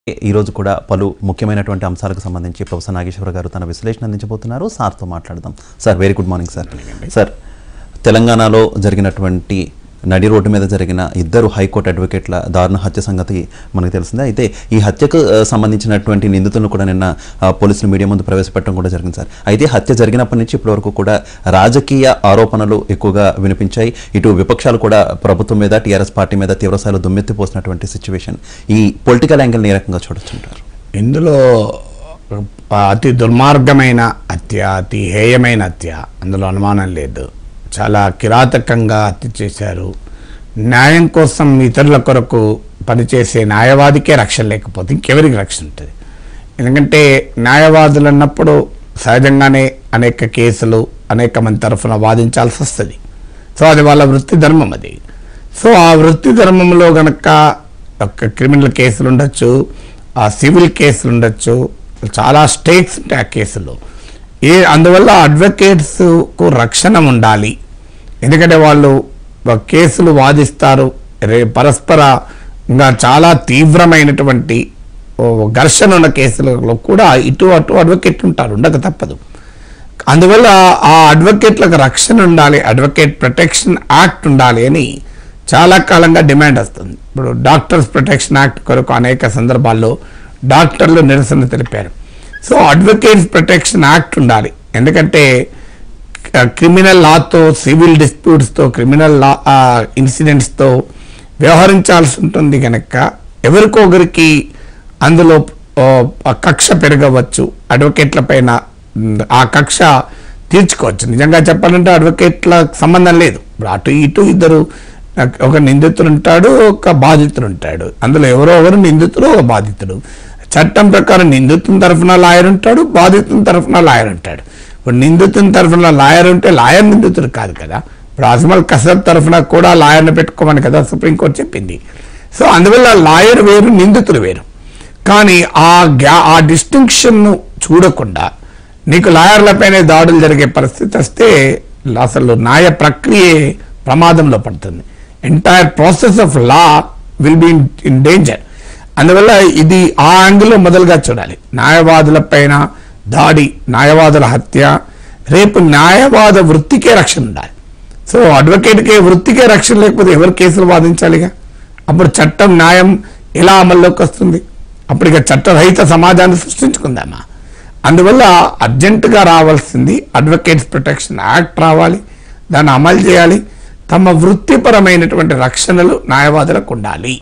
ఈ రోజు కూడా పలు ముఖ్యమైనటువంటి అంశాలకు సంబంధించి ప్రొఫెసర్ నాగేశ్వర గారు తన విశ్లేషణ అందించబోతున్నారు సార్తో మాట్లాడదాం sir very good morning sir sir తెలంగాణలో జరిగినటువంటి నడి రోడ్డు మీద జరిగిన ఇద్దరు హైకోర్టు అడ్వకేట్ల దారుణ హత్య సంగతి మనకు తెలిసిందే అయితే ఈ హత్యకు ఆ, సంబంధించినటువంటి నిందితులను కూడా నిన్న ఆ, పోలీసులు మీడియా ముందు ప్రవేశపెట్టడం కూడా జరిగింది సార్ అయితే హత్య జరిగినప్పటి నుంచి ఇప్పటివరకు కూడా రాజకీయ ఆరోపణలు ఎక్కువగా వినిపించాయి ఇటు విపక్షాలు కూడా ప్రభుత్వం మీద టీఆర్ఎస్ పార్టీ మీద తీవ్రస్థాయిలో దుమ్మెత్తిపోసినటువంటి సిచ్యువేషన్ ఈ పొలిటికల్ యాంగిల్ని ఏ రకంగా చూడొచ్చుంటారు ఇందులో అతి దుర్మార్గమైన హత్య అతి హేయమైన హత్య అందులో అనుమానం లేదు చాలా కిరాతకంగా హత్య చేశారు న్యాయం కోసం ఇతరుల కొరకు పనిచేసే న్యాయవాదికే రక్షణ లేకపోతే ఇంకెవరికి రక్షణ ఉంటుంది ఎందుకంటే న్యాయవాదులు అన్నప్పుడు సహజంగానే అనేక కేసులు అనేక మంది తరఫున వాదించాల్సి వస్తుంది సో అది వాళ్ళ వృత్తి ధర్మం అది సో ఆ వృత్తి ధర్మంలో గనక ఒక క్రిమినల్ కేసులు ఉండొచ్చు ఆ సివిల్ కేసులు ఉండొచ్చు చాలా స్టేక్స్ ఉంటాయి ఆ కేసులో ఏ అందువల్ల అడ్వకేట్స్కు రక్షణ ఉండాలి ఎందుకంటే వాళ్ళు కేసులు వాదిస్తారు రే పరస్పర ఇంకా చాలా తీవ్రమైనటువంటి ఓ ఘర్షణ ఉన్న కేసులలో కూడా ఇటు అటు అడ్వకేట్ ఉంటారు ఉండక తప్పదు అందువల్ల ఆ అడ్వకేట్లకు రక్షణ ఉండాలి అడ్వకేట్ ప్రొటెక్షన్ యాక్ట్ ఉండాలి అని చాలా కాలంగా డిమాండ్ వస్తుంది ఇప్పుడు డాక్టర్స్ ప్రొటెక్షన్ యాక్ట్ కొరకు అనేక సందర్భాల్లో డాక్టర్లు నిరసన తెలిపారు సో అడ్వకేట్స్ ప్రొటెక్షన్ యాక్ట్ ఉండాలి ఎందుకంటే క్రిమినల్ లాతో సివిల్ డిస్ప్యూట్స్తో క్రిమినల్ లా ఇన్సిడెంట్స్తో వ్యవహరించాల్సి ఉంటుంది కనుక ఎవరికో ఒకరికి అందులో ఓ, ఆ కక్ష పెరగవచ్చు అడ్వకేట్ల పైన ఉమ్, ఆ కక్ష తీర్చుకోవచ్చు నిజంగా చెప్పాలంటే అడ్వకేట్ల సంబంధం లేదు ఇప్పుడు అటు ఇటు ఇద్దరు ఆ, ఒక నిందితుడు ఉంటాడు ఒక బాధితుడు ఉంటాడు అందులో ఎవరో ఒకరు నిందితుడు ఒక బాధితుడు చట్టం ప్రకారం నిందితుని తరఫున లాయర్ ఉంటాడు బాధితుని తరఫున లాయర్ ఉంటాడు ఇప్పుడు నిందితుని తరఫున లాయర్ ఉంటే లాయర్ నిందితుడు కాదు కదా ఇప్పుడు అజ్మల్ కసబ్ తరఫున కూడా లాయర్ని పెట్టుకోమని కదా సుప్రీంకోర్టు చెప్పింది సో అందువల్ల లాయర్ వేరు నిందితుడు వేరు కానీ ఆ గ్యా ఆ డిస్టింక్షన్ను చూడకుండా నీకు లాయర్లపైనే దాడులు జరిగే పరిస్థితి వస్తే అసలు న్యాయ ప్రక్రియే ప్రమాదంలో పడుతుంది entire process of law will be in danger అందువల్ల ఇది ఆ యాంగిల్లో మొదలుగా చూడాలి న్యాయవాదులపైన దాడి న్యాయవాదుల హత్య రేపు న్యాయవాద వృత్తికే రక్షణ ఉండాలి సో అడ్వకేట్కే వృత్తికే రక్షణ లేకపోతే ఎవరు కేసులు వాదించాలిగా అప్పుడు చట్టం న్యాయం ఎలా అమల్లోకి వస్తుంది అప్పుడు ఇక చట్టరహిత సమాజాన్ని సృష్టించుకుందామా అందువల్ల అర్జెంటుగా రావాల్సింది అడ్వకేట్స్ ప్రొటెక్షన్ యాక్ట్ రావాలి దాన్ని అమలు చేయాలి తమ వృత్తిపరమైనటువంటి రక్షణలు న్యాయవాదులకు ఉండాలి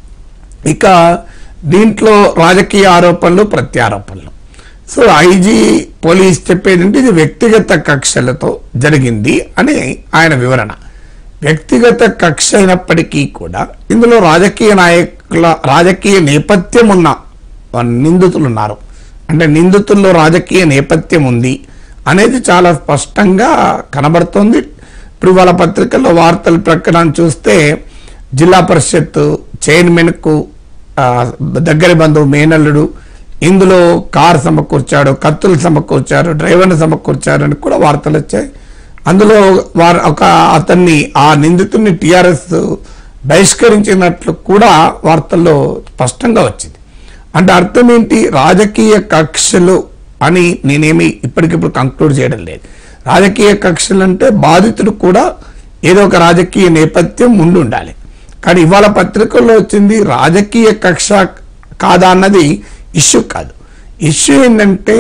ఇక దీంట్లో రాజకీయ ఆరోపణలు ప్రత్యారోపణలు సో ఐజీ పోలీస్ చెప్పేది ఏంటి ఇది వ్యక్తిగత కక్షలతో జరిగింది అని ఆయన వివరణ వ్యక్తిగత కక్ష అయినప్పటికీ కూడా ఇందులో రాజకీయ నాయకుల రాజకీయ నేపథ్యం ఉన్న నిందితులు ఉన్నారు అంటే నిందితుల్లో రాజకీయ నేపథ్యం ఉంది అనేది చాలా స్పష్టంగా కనబడుతోంది ఇప్పుడు వాళ్ళ పత్రికల్లో వార్తల ప్రకారం చూస్తే జిల్లా పరిషత్ చైర్మన్కు ఆ, దగ్గరి బంధువు మేనల్లుడు ఇందులో కారు సమకూర్చాడు కత్తులు సమకూర్చారు డ్రైవర్ని సమకూర్చారు అని కూడా వార్తలు వచ్చాయి అందులో వారు ఒక అతన్ని ఆ నిందితుడిని టిఆర్ఎస్ బహిష్కరించినట్లు కూడా వార్తల్లో స్పష్టంగా వచ్చింది అంటే అర్థం ఏంటి రాజకీయ కక్షలు అని నేనేమి ఇప్పటికిప్పుడు కంక్లూడ్ చేయడం లేదు రాజకీయ కక్షలు అంటే బాధితుడు కూడా ఏదో ఒక రాజకీయ నేపథ్యం ఉండి ఉండాలి కానీ ఇవాళ పత్రికల్లో వచ్చింది రాజకీయ కక్ష కాదా అన్నది ఇష్యూ కాదు ఇష్యూ ఏంటంటే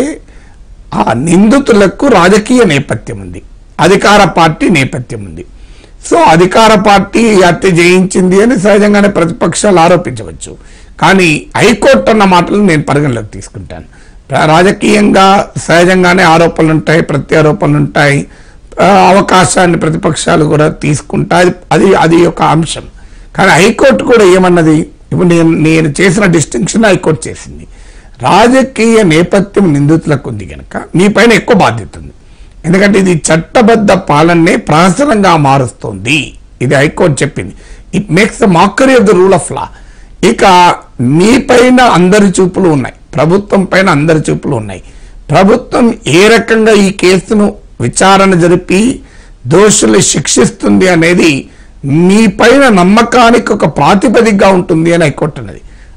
ఆ నిందితులకు రాజకీయ నేపథ్యం ఉంది అధికార పార్టీ నేపథ్యం ఉంది సో అధికార పార్టీ ఈ హత్య చేయించింది అని సహజంగానే ప్రతిపక్షాలు ఆరోపించవచ్చు కానీ హైకోర్టు అన్న మాటలు నేను పరిగణలోకి తీసుకుంటాను ప్ర- రాజకీయంగా సహజంగానే ఆరోపణలు ఉంటాయి ప్రత్యారోపణలు ఉంటాయి ఆ, అవకాశాన్ని ప్రతిపక్షాలు కూడా తీసుకుంటాయి అది అది ఒక అంశం కానీ హైకోర్టు కూడా ఏమన్నది ఇప్పుడు నేను నేను చేసిన డిస్టింక్షన్ హైకోర్టు చేసింది రాజకీయ నేపథ్యం నిందితులకు ఉంది కనుక మీ పైన ఎక్కువ బాధ్యత ఉంది ఎందుకంటే ఇది చట్టబద్ధ పాలననే ప్రహసనంగా మారుస్తుంది ఇది హైకోర్టు చెప్పింది it makes the mockery of the rule of law ఇక మీ పైన అందరి చూపులు ఉన్నాయి ప్రభుత్వం పైన అందరి చూపులు ఉన్నాయి ప్రభుత్వం ఏ రకంగా ఈ కేసును విచారణ జరిపి దోషుల్ని శిక్షిస్తుంది అనేది మీ పైన నమ్మకానికి ఒక ప్రాతిపదికగా ఉంటుంది అని హైకోర్టు అన్నది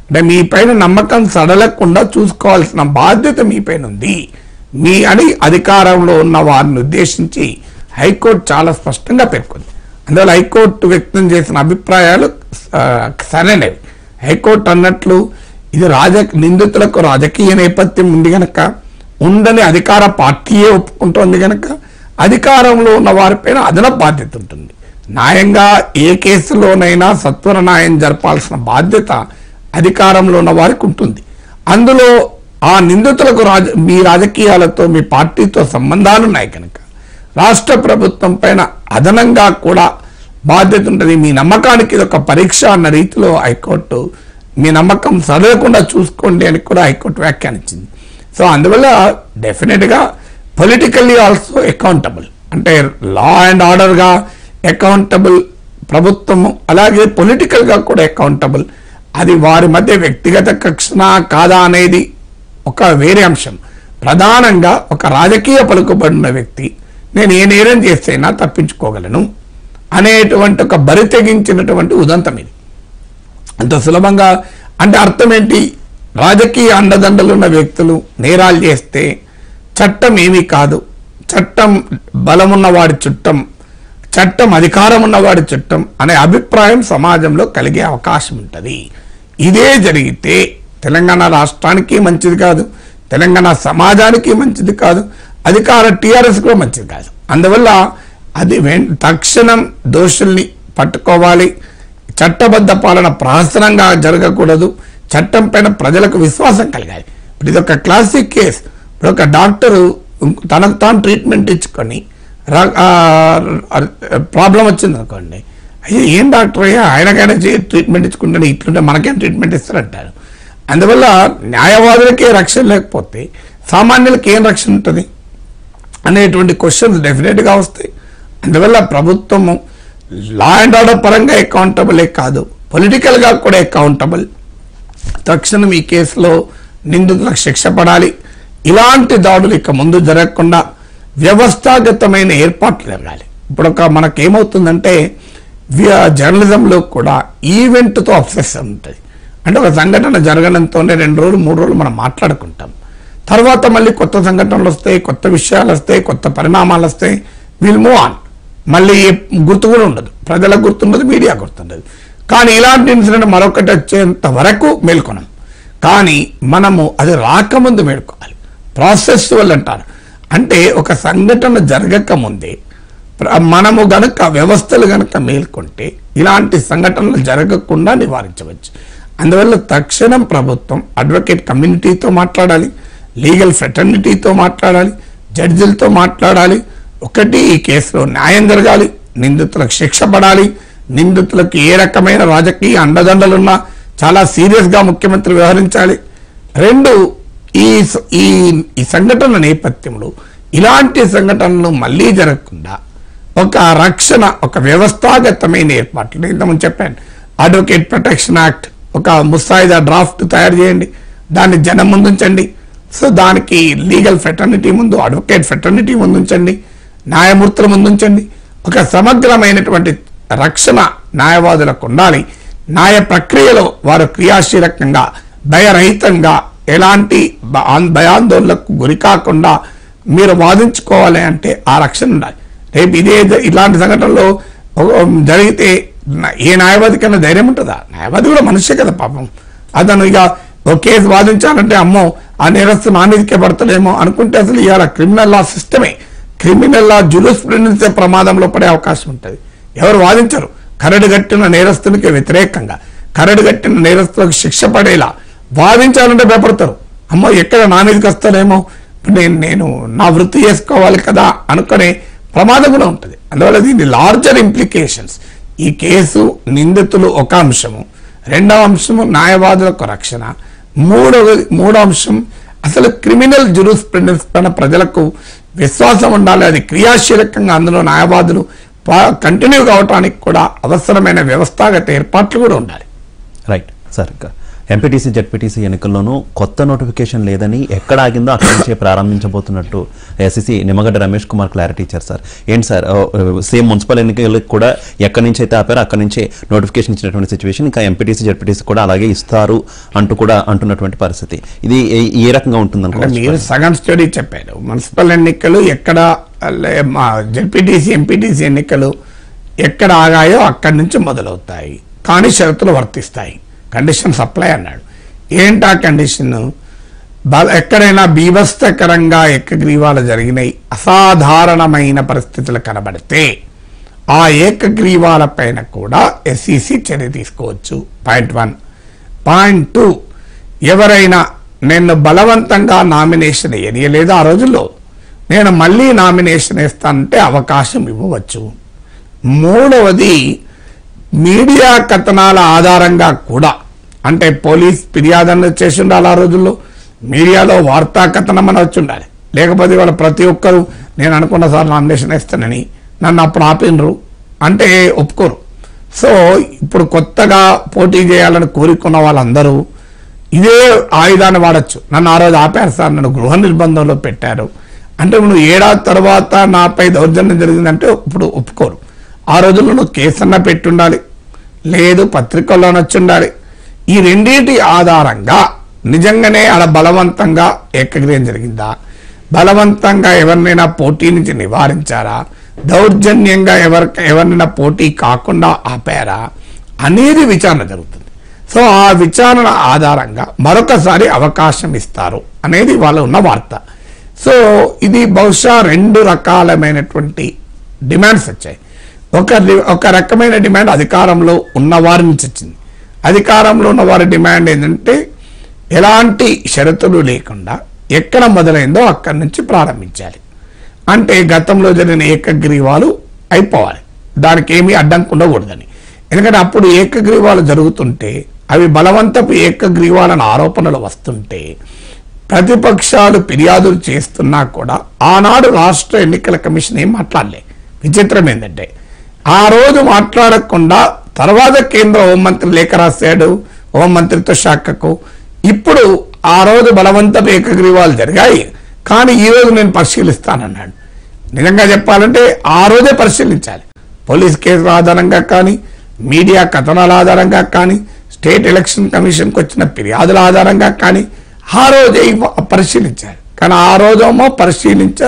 అంటే మీ పైన నమ్మకం సడలకుండా చూసుకోవాల్సిన బాధ్యత మీ పైన ఉంది మీ అని అధికారంలో ఉన్న వారిని ఉద్దేశించి హైకోర్టు చాలా స్పష్టంగా పేర్కొంది అందువల్ల హైకోర్టు వ్యక్తం చేసిన అభిప్రాయాలు ఆ, సరైనవి హైకోర్టు అన్నట్లు ఇది రాజ నిందితులకు రాజకీయ నేపథ్యం ఉంది గనక ఉందని అధికార పార్టీయే ఒప్పుకుంటోంది గనక అధికారంలో ఉన్న వారిపైన అదనపు బాధ్యత ఉంటుంది న్యాయంగా ఏ కేసులోనైనా సత్వర న్యాయం జరపాల్సిన బాధ్యత అధికారంలో ఉన్న వారికి ఉంటుంది అందులో ఆ నిందితులకు రాజ మీ రాజకీయాలతో మీ పార్టీతో సంబంధాలు ఉన్నాయి కనుక రాష్ట్ర ప్రభుత్వం పైన అదనంగా కూడా బాధ్యత ఉంటుంది మీ నమ్మకానికి ఇది ఒక పరీక్ష అన్న రీతిలో హైకోర్టు మీ నమ్మకం సదలకుండా చూసుకోండి అని కూడా హైకోర్టు వ్యాఖ్యానించింది సో అందువల్ల డెఫినెట్గా పొలిటికల్లీ ఆల్సో అకౌంటబుల్ అంటే లా అండ్ ఆర్డర్గా అకౌంటబుల్ ప్రభుత్వము అలాగే పొలిటికల్గా కూడా అకౌంటబుల్ అది వారి మధ్య వ్యక్తిగత కక్షణ కాదా అనేది ఒక వేరే అంశం ప్రధానంగా ఒక రాజకీయ పలుకుబడిన వ్యక్తి నేను ఏ నేరం చేస్తేనా తప్పించుకోగలను అనేటువంటి ఒక బరి తెగించినటువంటి ఉదంతం ఇది అంత సులభంగా అంటే అర్థం ఏంటి రాజకీయ అండదండలు ఉన్న వ్యక్తులు నేరాలు చేస్తే చట్టం ఏమీ కాదు చట్టం బలమున్న వాడి చుట్టం చట్టం అధికారం ఉన్నవాడి చుట్టం అనే అభిప్రాయం సమాజంలో కలిగే అవకాశం ఉంటుంది ఇదే జరిగితే తెలంగాణ రాష్ట్రానికి మంచిది కాదు తెలంగాణ సమాజానికి మంచిది కాదు అధికార టీఆర్ఎస్ కూడా మంచిది కాదు అందువల్ల అది వెం- తక్షణం దోషుల్ని పట్టుకోవాలి చట్టబద్ధ పాలన ప్రహసనంగా జరగకూడదు చట్టం పైన ప్రజలకు విశ్వాసం కలగాలి ఇప్పుడు ఇది ఒక క్లాసిక్ కేస్ ఇప్పుడు ఒక డాక్టరు తనకు తాను ట్రీట్మెంట్ ఇచ్చుకొని ప్రాబ్లం వచ్చింది అనుకోండి అయ్యో ఏం డాక్టర్ అయ్యా ఆయనకైనా చే- ట్రీట్మెంట్ ఇచ్చుకుంటే ఇట్లుంటే మనకేం ట్రీట్మెంట్ ఇస్తారంటారు అందువల్ల న్యాయవాదులకే రక్షణ లేకపోతే సామాన్యులకి ఏం రక్షణ ఉంటుంది అనేటువంటి క్వశ్చన్స్ డెఫినెట్గా వస్తాయి అందువల్ల ప్రభుత్వము లా అండ్ ఆర్డర్ పరంగా అకౌంటబులే కాదు పొలిటికల్గా కూడా అకౌంటబుల్ తక్షణం ఈ కేసులో నిందితులకు శిక్ష పడాలి ఇలాంటి దాడులు ఇక ముందు జరగకుండా వ్యవస్థాగతమైన ఏర్పాట్లు జరగాలి ఇప్పుడు ఒక మనకేమవుతుందంటే వి- జర్నలిజంలో కూడా ఈవెంట్తో అబ్సెషన్ ఉంటుంది అంటే ఒక సంఘటన జరగడంతోనే రెండు రోజులు మూడు రోజులు మనం మాట్లాడుకుంటాం తర్వాత మళ్ళీ కొత్త సంఘటనలు వస్తాయి కొత్త విషయాలు వస్తాయి కొత్త పరిణామాలు వస్తాయి విల్ మూవ్ ఆన్ మళ్ళీ గుర్తు కూడా ఉండదు ప్రజలకు గుర్తుండదు మీడియా గుర్తుండదు కానీ ఇలాంటి ఇన్సిడెంట్ మరొకటి వచ్చేంత వరకు మేల్కొనం కానీ మనము అది రాకముందు మేల్కోవాలి ప్రాసెస్వల్ అంటారు అంటే ఒక సంఘటన జరగక ముందే ప్ర- మనము గనక వ్యవస్థలు గనక మేల్కొంటే ఇలాంటి సంఘటనలు జరగకుండా నివారించవచ్చు అందువల్ల తక్షణం ప్రభుత్వం అడ్వకేట్ కమ్యూనిటీతో మాట్లాడాలి లీగల్ ఫ్రెటర్నిటీతో మాట్లాడాలి జడ్జిలతో మాట్లాడాలి ఒకటి ఈ కేసులో న్యాయం జరగాలి నిందితులకు శిక్ష పడాలి నిందితులకు ఏ రకమైన రాజకీయ అండదండలున్నా చాలా సీరియస్గా ముఖ్యమంత్రి వ్యవహరించాలి రెండు ఈ స- ఈ ఈ సంఘటన నేపథ్యంలో ఇలాంటి సంఘటనలు మళ్ళీ జరగకుండా ఒక రక్షణ ఒక వ్యవస్థాగతమైన ఏర్పాట్లు నేను ఇంతకుముందు చెప్పాను అడ్వకేట్ ప్రొటెక్షన్ యాక్ట్ ఒక ముసాయిదా డ్రాఫ్ట్ తయారు చేయండి దాన్ని జనం ముందుంచండి సో దానికి లీగల్ ఫెటర్నిటీ ముందు అడ్వకేట్ ఫెటర్నిటీ ముందుంచండి న్యాయమూర్తుల ముందుంచండి ఒక సమగ్రమైనటువంటి రక్షణ న్యాయవాదులకు ఉండాలి న్యాయ ప్రక్రియలో వారు క్రియాశీలకంగా భయరహితంగా ఎలాంటి భ- ఆన్- భయాందోళనకు గురి కాకుండా మీరు వాదించుకోవాలి అంటే ఆ రక్షణ ఉండాలి రేపు ఇదే జ- ఇలాంటి సంఘటనలో ఒక- జరిగితే న- ఏ న్యాయవాదికైనా ధైర్యం ఉంటుందా న్యాయవాది కూడా మనిషే కదా పాపం అతను ఇక ఒక కేసు వాదించాలంటే అమ్మో ఆ నేరస్తు నా మీదకే పడతలేమో అనుకుంటే అసలు ఇవాళ క్రిమినల్ లా సిస్టమే క్రిమినల్ లా జులుస్ ప్రిన్సే ప్రమాదంలో పడే అవకాశం ఉంటుంది ఎవరు వాదించరు కరడు గట్టిన నేరస్తునికి వ్యతిరేకంగా కరడు గట్టిన నేరస్తులకు శిక్ష పడేలా వాదించాలంటే భయపడతారు అమ్మో ఎక్కడ నా మీదకి వస్తానేమో నేను నేను నా వృత్తి చేసుకోవాలి కదా అనుకునే ప్రమాదం కూడా ఉంటుంది అందువల్ల దీని లార్జర్ ఇంప్లికేషన్స్ ఈ కేసు నిందితులు ఒక అంశము రెండవ అంశము న్యాయవాదులకు రక్షణ మూడవ మూడో అంశం అసలు క్రిమినల్ జురూస్ పైన ప్రజలకు విశ్వాసం ఉండాలి అది క్రియాశీలకంగా అందులో న్యాయవాదులు కంటిన్యూ కావటానికి కూడా అవసరమైన వ్యవస్థాగత ఏర్పాట్లు కూడా ఉండాలి రైట్ సార్ ఇంకా ఎంపీటీసీ జడ్పీటీసీ ఎన్నికల్లోనూ కొత్త నోటిఫికేషన్ లేదని ఎక్కడ ఆగిందో అక్కడి నుంచే ప్రారంభించబోతున్నట్టు ఎస్సీసీ నిమ్మగడ్డ రమేష్ కుమార్ క్లారిటీ ఇచ్చారు సార్ ఏంటి సార్ సేమ్ మున్సిపల్ ఎన్నికలకు కూడా ఎక్కడి నుంచి అయితే ఆపారో అక్కడి నుంచే నోటిఫికేషన్ ఇచ్చినటువంటి సిచ్యువేషన్ ఇంకా ఎంపీటీసీ జడ్పీటీసీ కూడా అలాగే ఇస్తారు అంటూ కూడా అంటున్నటువంటి పరిస్థితి ఇది ఏ- ఏ రకంగా ఉంటుంది అంటే మీరు సగం స్టడీ చెప్పారు మున్సిపల్ ఎన్నికలు ఎక్కడ జెడ్పీటీసీ ఎంపీటీసీ ఎన్నికలు ఎక్కడ ఆగాయో అక్కడి నుంచి మొదలవుతాయి కానీ షరతులు వర్తిస్తాయి కండిషన్ సప్లై అన్నాడు ఏంటా కండిషన్ బల ఎక్కడైనా బీభత్సకరంగా ఏకగ్రీవాలు జరిగినాయి అసాధారణమైన పరిస్థితులు కనబడితే ఆ ఏకగ్రీవాల పైన కూడా ఎస్ఈసి చర్య తీసుకోవచ్చు పాయింట్ వన్ పాయింట్ టూ ఎవరైనా నేను బలవంతంగా నామినేషన్ వేయలేదు ఆ రోజుల్లో నేను మళ్ళీ నామినేషన్ వేస్తానంటే అవకాశం ఇవ్వవచ్చు మూడవది మీడియా కథనాల ఆధారంగా కూడా అంటే పోలీస్ ఫిర్యాదు చేసి ఉండాలి ఆ రోజుల్లో మీడియాలో వార్తా కథనం అని వచ్చి ఉండాలి లేకపోతే వాళ్ళ ప్రతి ఒక్కరు నేను అనుకున్న సార్ నామినేషన్ వేస్తానని నన్ను అప్పుడు ఆపినరు అంటే ఒప్పుకోరు సో ఇప్పుడు కొత్తగా పోటీ చేయాలని కోరుకున్న వాళ్ళందరూ ఇదే ఆయుధాన్ని వాడచ్చు నన్ను ఆ రోజు ఆపారు సార్ నన్ను గృహ నిర్బంధంలో పెట్టారు అంటే నువ్వు ఏడాది తర్వాత నాపై దౌర్జన్యం జరిగిందంటే ఇప్పుడు ఒప్పుకోరు ఆ రోజుల్లో నువ్వు కేసు అన్న పెట్టి ఉండాలి లేదు పత్రికల్లో వచ్చి ఉండాలి ఈ రెండింటి ఆధారంగా నిజంగానే ఆడ బలవంతంగా ఏకగ్రహం జరిగిందా బలవంతంగా ఎవరినైనా పోటీ నుంచి నివారించారా దౌర్జన్యంగా ఎవరి ఎవరినైనా పోటీ కాకుండా ఆపారా అనేది విచారణ జరుగుతుంది సో ఆ విచారణ ఆధారంగా మరొకసారి అవకాశం ఇస్తారు అనేది వాళ్ళ ఉన్న వార్త సో ఇది బహుశా రెండు రకాలమైనటువంటి డిమాండ్స్ వచ్చాయి ఒక రి- ఒక రకమైన డిమాండ్ అధికారంలో ఉన్న వారి నుంచి వచ్చింది అధికారంలో ఉన్న వారి డిమాండ్ ఏంటంటే ఎలాంటి షరతులు లేకుండా ఎక్కడ మొదలైందో అక్కడి నుంచి ప్రారంభించాలి అంటే గతంలో జరిగిన ఏకగ్రీవాలు అయిపోవాలి దానికి ఏమీ అడ్డంకి ఉండకూడదని ఎందుకంటే అప్పుడు ఏకగ్రీవాలు జరుగుతుంటే అవి బలవంతపు ఏకగ్రీవాలని ఆరోపణలు వస్తుంటే ప్రతిపక్షాలు ఫిర్యాదులు చేస్తున్నా కూడా ఆనాడు రాష్ట్ర ఎన్నికల కమిషన్ ఏం మాట్లాడలే విచిత్రం ఏంటంటే ఆ రోజు మాట్లాడకుండా తర్వాత కేంద్ర హోంమంత్రి లేఖ రాశాడు హోంమంత్రిత్వ శాఖకు ఇప్పుడు ఆ రోజు బలవంతపు ఏకగ్రీవాలు జరిగాయి కానీ ఈ రోజు నేను పరిశీలిస్తానన్నాడు నిజంగా చెప్పాలంటే ఆ రోజే పరిశీలించాలి పోలీస్ కేసుల ఆధారంగా కానీ మీడియా కథనాల ఆధారంగా కానీ స్టేట్ ఎలక్షన్ కమిషన్కి వచ్చిన ఫిర్యాదుల ఆధారంగా కానీ ఆ రోజే ఇవ్వ- పరిశీలించాలి కానీ ఆ రోజేమో పరిశీలించ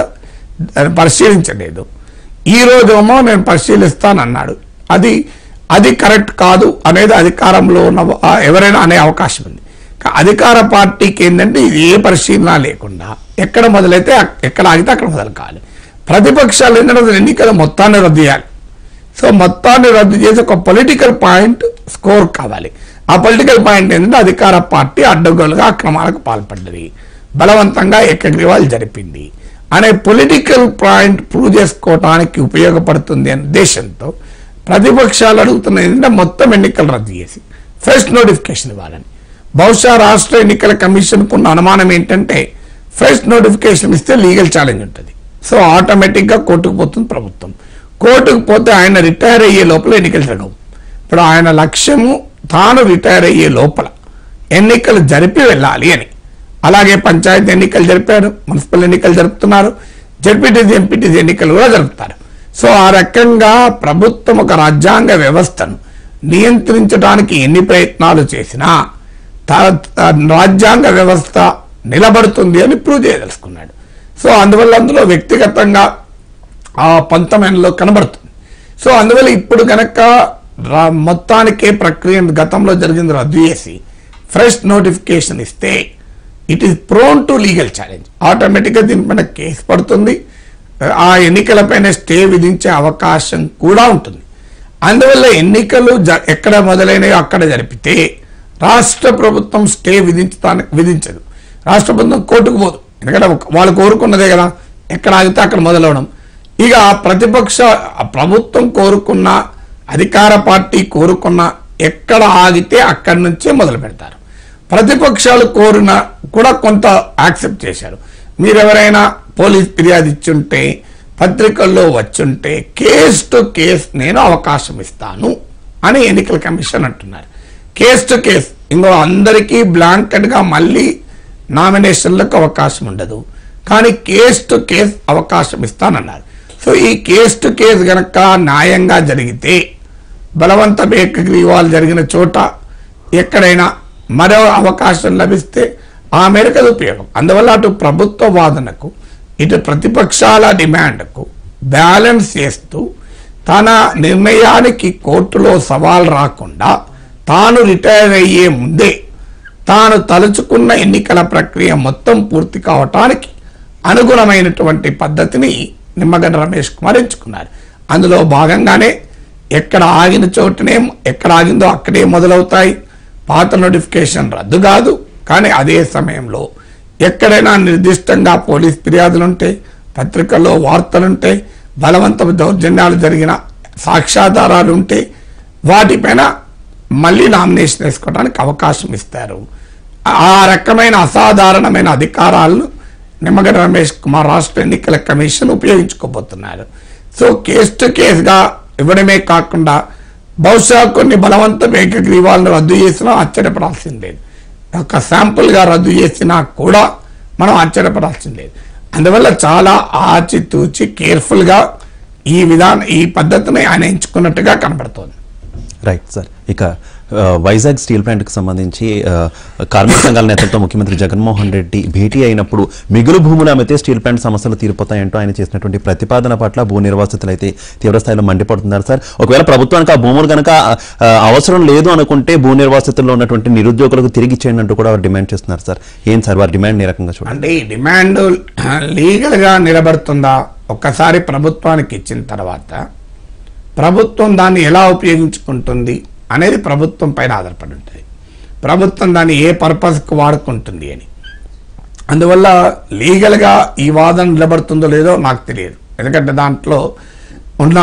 పరిశీలించలేదు ఈ రోజేమో నేను పరిశీలిస్తానన్నాడు అది అది కరెక్ట్ కాదు అనేది అధికారంలో ఉన్న ఆ ఎవరైనా అనే అవకాశం ఉంది కా- అధికార పార్టీకి ఏంటంటే ఇది ఏ పరిశీలన లేకుండా ఎక్కడ మొదలైతే అక్- ఎక్కడ ఆగితే అక్కడ మొదలు కావాలి ప్రతిపక్షాలు ఏంటంటే అసలు ఎన్నికల మొత్తాన్ని రద్దు చేయాలి సో మొత్తాన్ని రద్దు చేసి ఒక పొలిటికల్ పాయింట్ స్కోర్ కావాలి ఆ పొలిటికల్ పాయింట్ ఏంటంటే అధికార పార్టీ అడ్డగోలుగా అక్రమాలకు పాల్పడ్డది బలవంతంగా ఏకగ్రీవాలు జరిపింది అనే పొలిటికల్ పాయింట్ ప్రూవ్ చేసుకోవడానికి ఉపయోగపడుతుంది అనే ఉద్దేశంతో ప్రతిపక్షాలు అడుగుతున్నది ఏంటంటే మొత్తం ఎన్నికలు రద్దు చేసి ఫ్రెష్ నోటిఫికేషన్ ఇవ్వాలని బహుశా రాష్ట్ర ఎన్నికల కమిషన్కు ఉన్న అనుమానం ఏంటంటే ఫ్రెష్ నోటిఫికేషన్ ఇస్తే లీగల్ ఛాలెంజ్ ఉంటుంది సో ఆటోమేటిక్గా కోర్టుకు పోతుంది ప్రభుత్వం కోర్టుకు పోతే ఆయన రిటైర్ అయ్యే లోపల ఎన్నికలు జరగవు ఇప్పుడు ఆయన లక్ష్యము తాను రిటైర్ అయ్యే లోపల ఎన్నికలు జరిపి వెళ్ళాలి అని అలాగే పంచాయతీ ఎన్నికలు జరిపారు మున్సిపల్ ఎన్నికలు జరుపుతున్నారు జడ్పీటీసీ ఎంపీటీసీ ఎన్నికలు కూడా జరుపుతారు సో ఆ రకంగా ప్రభుత్వం ఒక రాజ్యాంగ వ్యవస్థను నియంత్రించడానికి ఎన్ని ప్రయత్నాలు చేసినా త- త- రాజ్యాంగ వ్యవస్థ నిలబడుతుంది అని ప్రూవ్ చేయదలుచుకున్నాడు సో అందువల్ల అందులో వ్యక్తిగతంగా ఆ పంతమైనలో కనబడుతుంది సో అందువల్ల ఇప్పుడు గనక రా- మొత్తానికే ప్రక్రియ గతంలో జరిగింది రద్దు చేసి ఫ్రెష్ నోటిఫికేషన్ ఇస్తే it is prone to legal challenge ఆటోమేటిక్గా దీనిపైన కేసు పడుతుంది ఆ ఎన్నికలపైన స్టే విధించే అవకాశం కూడా ఉంటుంది అందువల్ల ఎన్నికలు జ- ఎక్కడ మొదలైనయో అక్కడ జరిపితే రాష్ట్ర ప్రభుత్వం స్టే విధించడానికి విధించదు రాష్ట్ర ప్రభుత్వం కోర్టుకు పోదు ఎందుకంటే ఒక- వాళ్ళు కోరుకున్నదే కదా ఎక్కడ ఆగితే అక్కడ మొదలవడం ఇక ప్రతిపక్ష ఆ ప్రభుత్వం కోరుకున్న అధికార పార్టీ కోరుకున్న ఎక్కడ ఆగితే అక్కడి నుంచే మొదలు పెడతారు ప్రతిపక్షాలు కోరిన కూడా కొంత యాక్సెప్ట్ చేశారు మీరెవరైనా పోలీస్ ఫిర్యాదు ఇచ్చుంటే పత్రికల్లో వచ్చుంటే కేస్ టు కేస్ నేను అవకాశం ఇస్తాను అని ఎన్నికల కమిషన్ అంటున్నారు కేస్ టు కేస్ ఇంకో అందరికీ బ్లాంకెట్గా మళ్ళీ నామినేషన్లకు అవకాశం ఉండదు కానీ కేస్ టు కేస్ అవకాశం ఇస్తానన్నారు సో ఈ కేస్ టు కేస్ గనక న్యాయంగా జరిగితే బలవంత ఏకగ్రీవాలు జరిగిన చోట ఎక్కడైనా మరో అవకాశం లభిస్తే ఆ మేరకు అది ఉపయోగం అందువల్ల అటు ప్రభుత్వ వాదనకు ఇటు ప్రతిపక్షాల డిమాండ్కు బ్యాలెన్స్ చేస్తూ తన నిర్ణయానికి కోర్టులో సవాల్ రాకుండా తాను రిటైర్ అయ్యే ముందే తాను తలుచుకున్న ఎన్నికల ప్రక్రియ మొత్తం పూర్తి కావటానికి అనుగుణమైనటువంటి పద్ధతిని నిమ్మగడ్డ రమేష్ కుమార్ ఎంచుకున్నారు అందులో భాగంగానే ఎక్కడ ఆగిన చోటనే ఎక్కడ ఆగిందో అక్కడే మొదలవుతాయి పాత నోటిఫికేషన్ రద్దు కాదు కానీ అదే సమయంలో ఎక్కడైనా నిర్దిష్టంగా పోలీస్ ఫిర్యాదులుంటే పత్రికల్లో వార్తలుంటే బలవంత దౌర్జన్యాలు జరిగిన సాక్ష్యాధారాలు ఉంటే వాటిపైన మళ్ళీ నామినేషన్ వేసుకోవడానికి అవకాశం ఇస్తారు ఆ రకమైన అసాధారణమైన అధికారాలను నిమ్మగడ్డ రమేష్ కుమార్ రాష్ట్ర ఎన్నికల కమిషన్ ఉపయోగించుకోబోతున్నారు సో కేస్ టు కేసుగా ఇవ్వడమే కాకుండా బహుశా కొన్ని బలవంత ఏకగ్రీవాలను రద్దు చేసినా ఆశ్చర్యపడాల్సింది లేదు ఒక శాంపుల్గా రద్దు చేసినా కూడా మనం ఆశ్చర్యపడాల్సింది లేదు అందువల్ల చాలా ఆచితూచి కేర్ఫుల్గా ఈ విధానం ఈ పద్ధతిని ఆయన ఎంచుకున్నట్టుగా కనబడుతోంది రైట్ సార్ ఇక ఆ, వైజాగ్ స్టీల్ ప్లాంట్కి సంబంధించి ఆ, కార్మిక సంఘాల నేతలతో ముఖ్యమంత్రి జగన్మోహన్ రెడ్డి భేటీ అయినప్పుడు మిగులు భూములు అమ్మితే స్టీల్ ప్లాంట్ సమస్యలు తీరిపోతాయంటూ ఆయన చేసినటువంటి ప్రతిపాదన పట్ల భూ నిర్వాసితులు అయితే తీవ్రస్థాయిలో మండిపడుతున్నారు సార్ ఒకవేళ ప్రభుత్వానికి ఆ భూములు కనుక ఆ, అవసరం లేదు అనుకుంటే భూ నిర్వాసితుల్లో ఉన్నటువంటి నిరుద్యోగులకు తిరిగి ఇచ్చేయండి అంటూ కూడా వారు డిమాండ్ చేస్తున్నారు సార్ ఏం సార్ వారి డిమాండ్ ఏ రకంగా చూడండి అంటే ఈ డిమాండ్ లీగల్ గా నిలబడుతుందా ఒక్కసారి ప్రభుత్వానికి ఇచ్చిన తర్వాత ప్రభుత్వం దాన్ని ఎలా ఉపయోగించుకుంటుంది అనేది ప్రభుత్వం పైన ఆధారపడి ఉంటుంది ప్రభుత్వం దాన్ని ఏ పర్పస్కి వాడుకుంటుంది అని అందువల్ల లీగల్గా ఈ వాదన నిలబడుతుందో లేదో నాకు తెలియదు ఎందుకంటే దాంట్లో ఉన్న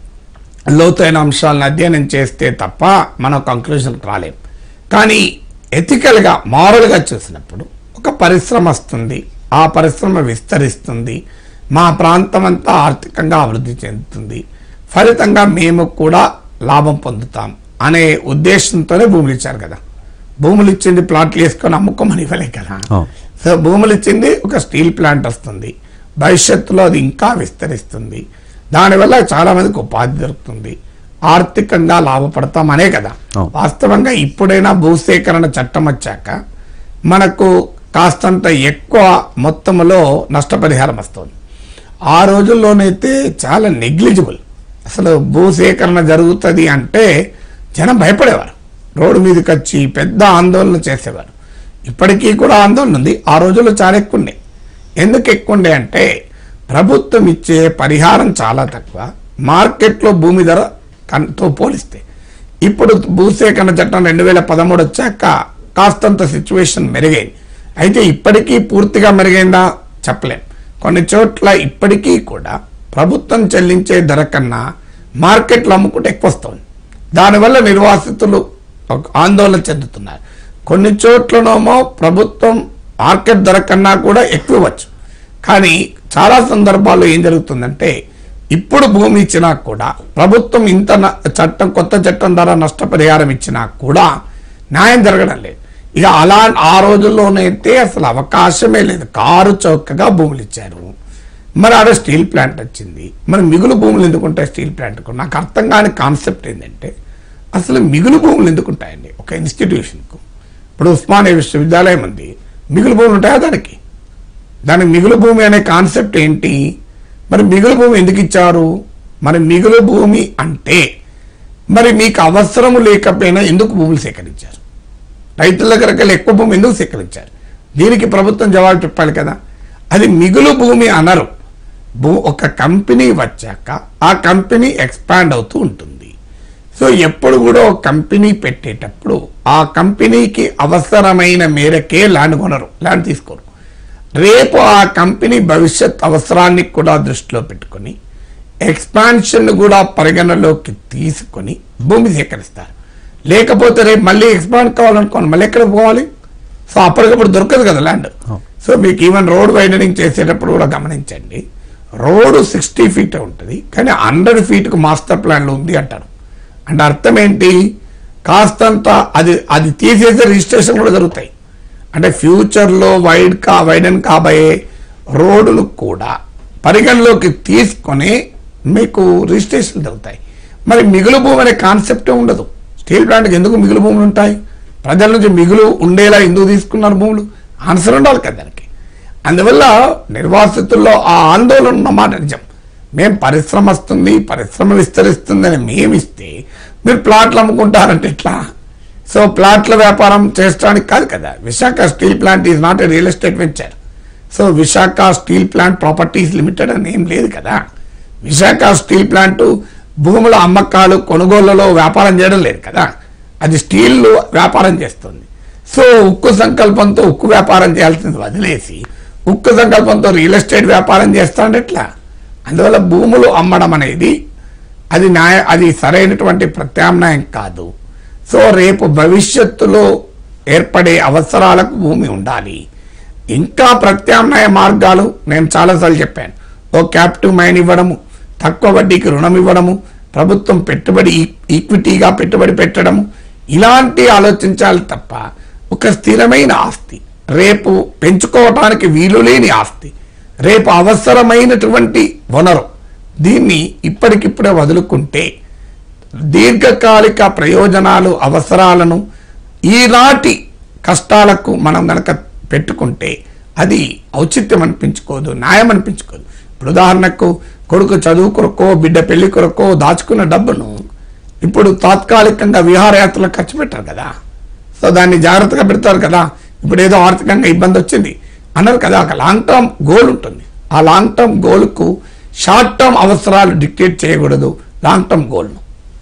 లోతైన అంశాలను అధ్యయనం చేస్తే తప్ప మనం కంక్లూషన్కి రాలేం కానీ ఎథికల్గా మారల్గా చూసినప్పుడు ఒక పరిశ్రమ వస్తుంది ఆ పరిశ్రమ విస్తరిస్తుంది మా ప్రాంతం అంతా ఆర్థికంగా అభివృద్ధి చెందుతుంది ఫలితంగా మేము కూడా లాభం పొందుతాం అనే ఉద్దేశంతోనే భూములు ఇచ్చారు కదా భూములు ఇచ్చింది ప్లాట్లు వేసుకొని అమ్ముకోమని ఇవ్వలే కదా అవును. సో భూములు ఇచ్చింది ఒక స్టీల్ ప్లాంట్ వస్తుంది భవిష్యత్తులో అది ఇంకా విస్తరిస్తుంది దానివల్ల చాలా మందికి ఉపాధి దొరుకుతుంది ఆర్థికంగా లాభపడతాం అనే కదా అవును. వాస్తవంగా ఇప్పుడైనా భూసేకరణ చట్టం వచ్చాక మనకు కాస్తంత ఎక్కువ మొత్తంలో నష్టపరిహారం వస్తుంది ఆ రోజుల్లోనైతే చాలా నెగ్లిజిబుల్ అసలు భూసేకరణ జరుగుతుంది అంటే జనం భయపడేవారు రోడ్డు మీదకి వచ్చి పెద్ద ఆందోళన చేసేవారు ఇప్పటికీ కూడా ఆందోళన ఉంది ఆ రోజుల్లో చాలా ఎక్కువ ఉండే ఎందుకు ఎక్కువ ఉండే అంటే ప్రభుత్వం ఇచ్చే పరిహారం చాలా తక్కువ మార్కెట్లో భూమి ధర కన్తో పోలిస్తే ఇప్పుడు భూసేకరణ చట్టం రెండు వేల పదమూడు వచ్చాక కాస్తంత సిచ్యువేషన్ మెరుగైంది అయితే ఇప్పటికీ పూర్తిగా మెరుగైందా చెప్పలేం కొన్ని చోట్ల ఇప్పటికీ కూడా ప్రభుత్వం చెల్లించే ధర కన్నా మార్కెట్లో అమ్ముకుంటే ఎక్కువ వస్తుంది దానివల్ల నిర్వాసితులు ఒక ఆందోళన చెందుతున్నారు కొన్ని చోట్లనేమో ప్రభుత్వం మార్కెట్ ధర కన్నా కూడా ఎక్కువ ఇవ్వచ్చు కానీ చాలా సందర్భాల్లో ఏం జరుగుతుందంటే ఇప్పుడు భూమి ఇచ్చినా కూడా ప్రభుత్వం ఇంత న- చట్టం కొత్త చట్టం ద్వారా నష్టపరిహారం ఇచ్చినా కూడా న్యాయం జరగడం లేదు ఇక అలా ఆ రోజుల్లోనైతే అసలు అవకాశమే లేదు కారు చౌకగా భూములు ఇచ్చారు మరి ఆడ స్టీల్ ప్లాంట్ వచ్చింది మరి మిగులు భూములు ఎందుకుంటాయి స్టీల్ ప్లాంట్కు నాకు అర్థం కాని కాన్సెప్ట్ ఏంటంటే అసలు మిగులు భూములు ఎందుకుంటాయండి ఒక ఇన్స్టిట్యూషన్కు ఇప్పుడు ఉస్మానియా విశ్వవిద్యాలయం ఉంది మిగులు భూములు ఉంటాయా దానికి దానికి మిగులు భూమి అనే కాన్సెప్ట్ ఏంటి మరి మిగులు భూమి ఎందుకు ఇచ్చారు మరి మిగులు భూమి అంటే మరి మీకు అవసరం లేకపోయినా ఎందుకు భూములు సేకరించారు రైతుల దగ్గరికి వెళ్ళి ఎక్కువ భూమి ఎందుకు సేకరించారు దీనికి ప్రభుత్వం జవాబు చెప్పాలి కదా అది మిగులు భూమి అనరు భూ ఒక కంపెనీ వచ్చాక ఆ కంపెనీ ఎక్స్పాండ్ అవుతూ ఉంటుంది సో ఎప్పుడు కూడా ఒక కంపెనీ పెట్టేటప్పుడు ఆ కంపెనీకి అవసరమైన మేరకే ల్యాండ్ కొనరు ల్యాండ్ తీసుకోరు రేపు ఆ కంపెనీ భవిష్యత్ అవసరాన్ని కూడా దృష్టిలో పెట్టుకొని ఎక్స్పాన్షన్ కూడా పరిగణలోకి తీసుకొని భూమి సేకరిస్తారు లేకపోతే రేపు మళ్ళీ ఎక్స్పాండ్ కావాలనుకోండి మళ్ళీ ఎక్కడ పోవాలి సో అప్పటికప్పుడు దొరకదు కదా ల్యాండ్ సో మీకు ఈవెన్ రోడ్ వైడనింగ్ చేసేటప్పుడు కూడా గమనించండి రోడ్డు సిక్స్టీ ఫీట్ ఉంటుంది కానీ హండ్రెడ్ ఫీట్కు మాస్టర్ ప్లాన్లో ఉంది అంటారు అంటే అర్థం ఏంటి కాస్తంత అది అది తీసేసే రిజిస్ట్రేషన్ కూడా జరుగుతాయి అంటే ఫ్యూచర్లో వైడ్ కా వైడన్ కాబోయే రోడ్డులు కూడా పరిగణలోకి తీసుకొని మీకు రిజిస్ట్రేషన్ జరుగుతాయి మరి మిగులు భూమి అనే కాన్సెప్టే ఉండదు స్టీల్ ప్లాంట్కి ఎందుకు మిగులు భూములు ఉంటాయి ప్రజల నుంచి మిగులు ఉండేలా ఎందుకు తీసుకున్నారు భూములు ఆన్సర్ ఉండాలి కదా దానికి అందువల్ల నిర్వాసితుల్లో ఆ ఆందోళన ఉన్నమాట నిజం మేము పరిశ్రమ వస్తుంది పరిశ్రమ విస్తరిస్తుందని మేము ఇస్తే మీరు ప్లాట్లు అమ్ముకుంటారంటే ఎట్లా సో ప్లాట్ల వ్యాపారం చేయడానికి కాదు కదా Visakha steel plant is not a real estate venture so Visakha steel plant properties limited అని ఏం లేదు కదా విశాఖ స్టీల్ ప్లాంట్ భూముల అమ్మకాలు కొనుగోళ్లలో వ్యాపారం చేయడం లేదు కదా అది స్టీల్ వ్యాపారం చేస్తుంది సో ఉక్కు సంకల్పంతో ఉక్కు వ్యాపారం చేయాల్సింది వదిలేసి ఉక్కు సంకల్పంతో రియల్ ఎస్టేట్ వ్యాపారం చేస్తాండి ఎట్లా అందువల్ల భూములు అమ్మడం అనేది అది న్యాయ అది సరైనటువంటి ప్రత్యామ్నాయం కాదు సో రేపు భవిష్యత్తులో ఏర్పడే అవసరాలకు భూమి ఉండాలి ఇంకా ప్రత్యామ్నాయ మార్గాలు నేను చాలాసార్లు చెప్పాను ఓ క్యాప్టివ్ మైన్ ఇవ్వడము తక్కువ వడ్డీకి రుణం ఇవ్వడము ప్రభుత్వం పెట్టుబడి ఈ- ఈక్విటీగా పెట్టుబడి పెట్టడము ఇలాంటి ఆలోచించాలి తప్ప ఒక స్థిరమైన ఆస్తి రేపు పెంచుకోవటానికి వీలు లేని ఆస్తి రేపు అవసరమైనటువంటి వనరు దీన్ని ఇప్పటికిప్పుడే వదులుకుంటే దీర్ఘకాలిక ప్రయోజనాలు అవసరాలను ఈనాటి కష్టాలకు మనం గనక పెట్టుకుంటే అది ఔచిత్యం అనిపించుకోదు న్యాయం అనిపించుకోదు ఇప్పుడు ఉదాహరణకు కొడుకు చదువు కొరకో బిడ్డ పెళ్లి కొరకో దాచుకున్న డబ్బును ఇప్పుడు తాత్కాలికంగా విహారయాత్రలకు ఖర్చు పెట్టారు కదా సో దాన్ని జాగ్రత్తగా పెడతారు కదా ఇప్పుడు ఏదో ఆర్థికంగా ఇబ్బంది వచ్చింది అన్నారు కదా ఒక లాంగ్ టర్మ్ గోల్ ఉంటుంది ఆ లాంగ్ టర్మ్ గోల్కు షార్ట్ టర్మ్ అవసరాలు డిక్టేట్ చేయకూడదు లాంగ్ టర్మ్ గోల్ను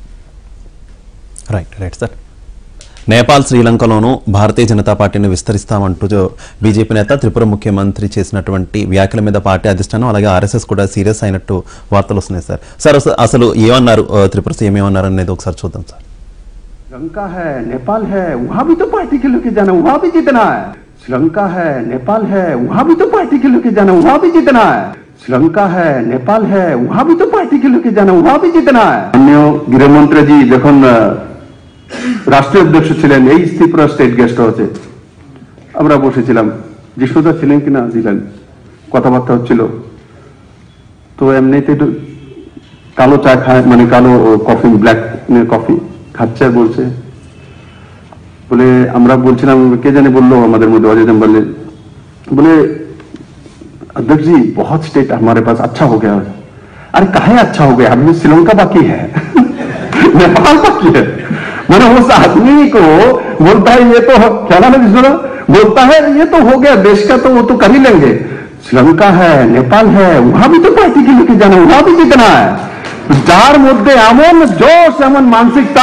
రైట్ రైట్ సార్ నేపాల్ శ్రీలంకలోనూ భారతీయ జనతా పార్టీని విస్తరిస్తామంటూ జో- బీజేపీ నేత త్రిపుర ముఖ్యమంత్రి చేసినటువంటి వ్యాఖ్యల మీద పార్టీ అధిష్టానం అలాగే ఆర్ఎస్ఎస్ కూడా సీరియస్ అయినట్టు వార్తలు వస్తున్నాయి సార్ సార్ అసలు- అసలు ఏమన్నారు ఆ, త్రిపుర సీఎం ఏమన్నారు అనేది ఒకసారి చూద్దాం సార్ श्रीलंका है नेपाल है वहां भी तो पार्टी के लेके जाना वहां भी जीतना है श्रीलंका है नेपाल है वहां भी तो पार्टी के लेके जाना वहां भी जीतना है श्रीलंका है नेपाल है वहां भी तो पार्टी के लेके जाना वहां भी जीतना है अन्य গৃহমন্ত্রী যখন আহ, রাষ্ট্রীয় অধ্যক্ষ ছিলেন এই ত্রিপুরা স্টেট গেস্ট হাউসে আমরা বসেছিলাম জিষ্ণুদা ছিলেন কিনা ছিলেন কথাবার্তা হচ্ছিল তো এমনিতে একটু কালো চা খায় মানে কালো কফি ব্ল্যাক কফি খাচ্ছে আর বলছে বলে আমরা বলছিলাম কে জানে বললো আমাদের মধ্যে অজয় বললে बोले अध्यक्ष जी बहुत स्टेट हमारे पास अच्छा हो गया अरे काहे अच्छा हो गया अभी श्रीलंका बाकी है नेपाल बाकी है मैंने उस आदमी को बोलता है ये तो हो- क्या नाम है जिसमें बोलता है ये तो हो गया देश का तो वो तो कर ही लेंगे श्रीलंका है नेपाल है वहां भी तो पार्टी के लेके जाना वहां भी जीतना है যার মধ্যে এমন জোশ এমন মানসিকতা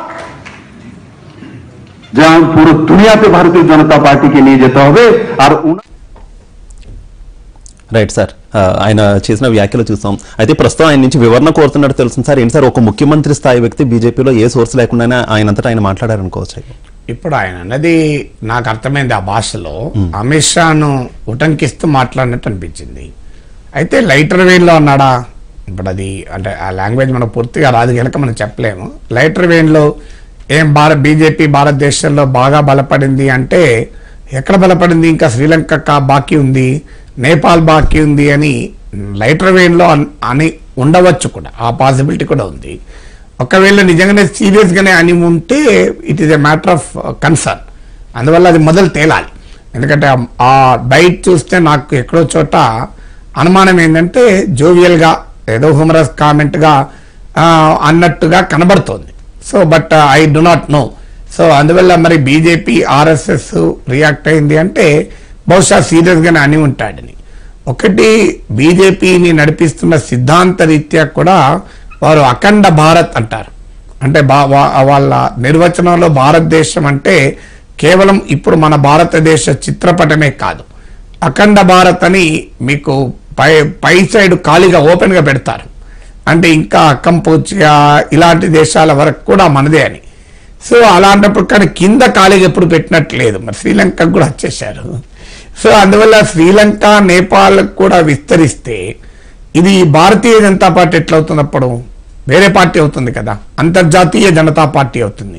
যে আমি পুরো দুনিয়াতে ভারতীয় জনতা পার্টিকে নিয়ে যেতে হবে আর উনা- రైట్ సార్ ఆ, ఆయన చేసిన వ్యాఖ్యలు చూసాం అయితే ప్రస్తుతం ఆయన నుంచి వివరణ కోరుతున్నట్టు తెలుస్తుంది సార్ ఏంటి సార్ ఒక ముఖ్యమంత్రి స్థాయి వ్యక్తి బీజేపీలో ఏ సోర్స్ లేకుండానే ఆయనంతటా ఆయన మాట్లాడారనుకోవచ్చు ఇప్పుడు ఆయన అన్నది నాకు అర్థమైంది ఆ భాషలో అమిత్ షాను ఉటంకిస్తూ మాట్లాడినట్టు అనిపించింది అయితే లైటర్ వేన్లో అన్నాడా ఇప్పుడు అది అంటే ఆ లాంగ్వేజ్ మనకు పూర్తిగా రాదు కనుక మనం చెప్పలేము లైటర్ వేన్లో ఏం భారత బీజేపీ భారతదేశంలో బాగా బలపడింది అంటే ఎక్కడ బలపడింది ఇంకా శ్రీలంక కా- బాకీ ఉంది నేపాల్ బాకీ ఉంది అని లైటర్ వేన్లో అన్- అని ఉండవచ్చు కూడా ఆ పాసిబిలిటీ కూడా ఉంది ఒకవేళ నిజంగానే సీరియస్ గానే అని ఉంటే it is a matter of concern అందువల్ల అది మొదలు తేలాలి ఎందుకంటే ఆ- ఆ డైట్ చూస్తే నాకు ఎక్కడో చోట అనుమానం ఏంటంటే జోవియల్ గా ఏదో హ్యూమరస్ కామెంట్ గా ఆ, అన్నట్టుగా కనబడుతోంది so but I do not know so అందువల్ల మరి బీజేపీ ఆర్ఎస్ఎస్ రియాక్ట్ అయింది అంటే బహుశా సీరియస్ గానే అని ఉంటాడని ఒకటి బీజేపీని నడిపిస్తున్న సిద్ధాంత రీత్యా కూడా వారు అఖండ భారత్ అంటారు అంటే బా- వా- వాళ్ళ నిర్వచనంలో భారతదేశం అంటే కేవలం ఇప్పుడు మన భారతదేశ చిత్రపటమే కాదు అఖండ భారత్ అని మీకు పై పై సైడ్ ఖాళీగా ఓపెన్ గా పెడతారు అంటే ఇంకా కంపోజియా ఇలాంటి దేశాల వరకు కూడా మనదే అని సో అలాంటప్పుడు కానీ కింద ఖాళీగా ఎప్పుడు పెట్టినట్లేదు మరి శ్రీలంకకు కూడా వచ్చేసారు సో అందువల్ల శ్రీలంక నేపాల్ కూడా విస్తరిస్తే ఇది భారతీయ జనతా పార్టీ ఎట్లా అవుతుంది అప్పుడు వేరే పార్టీ అవుతుంది కదా అంతర్జాతీయ జనతా పార్టీ అవుతుంది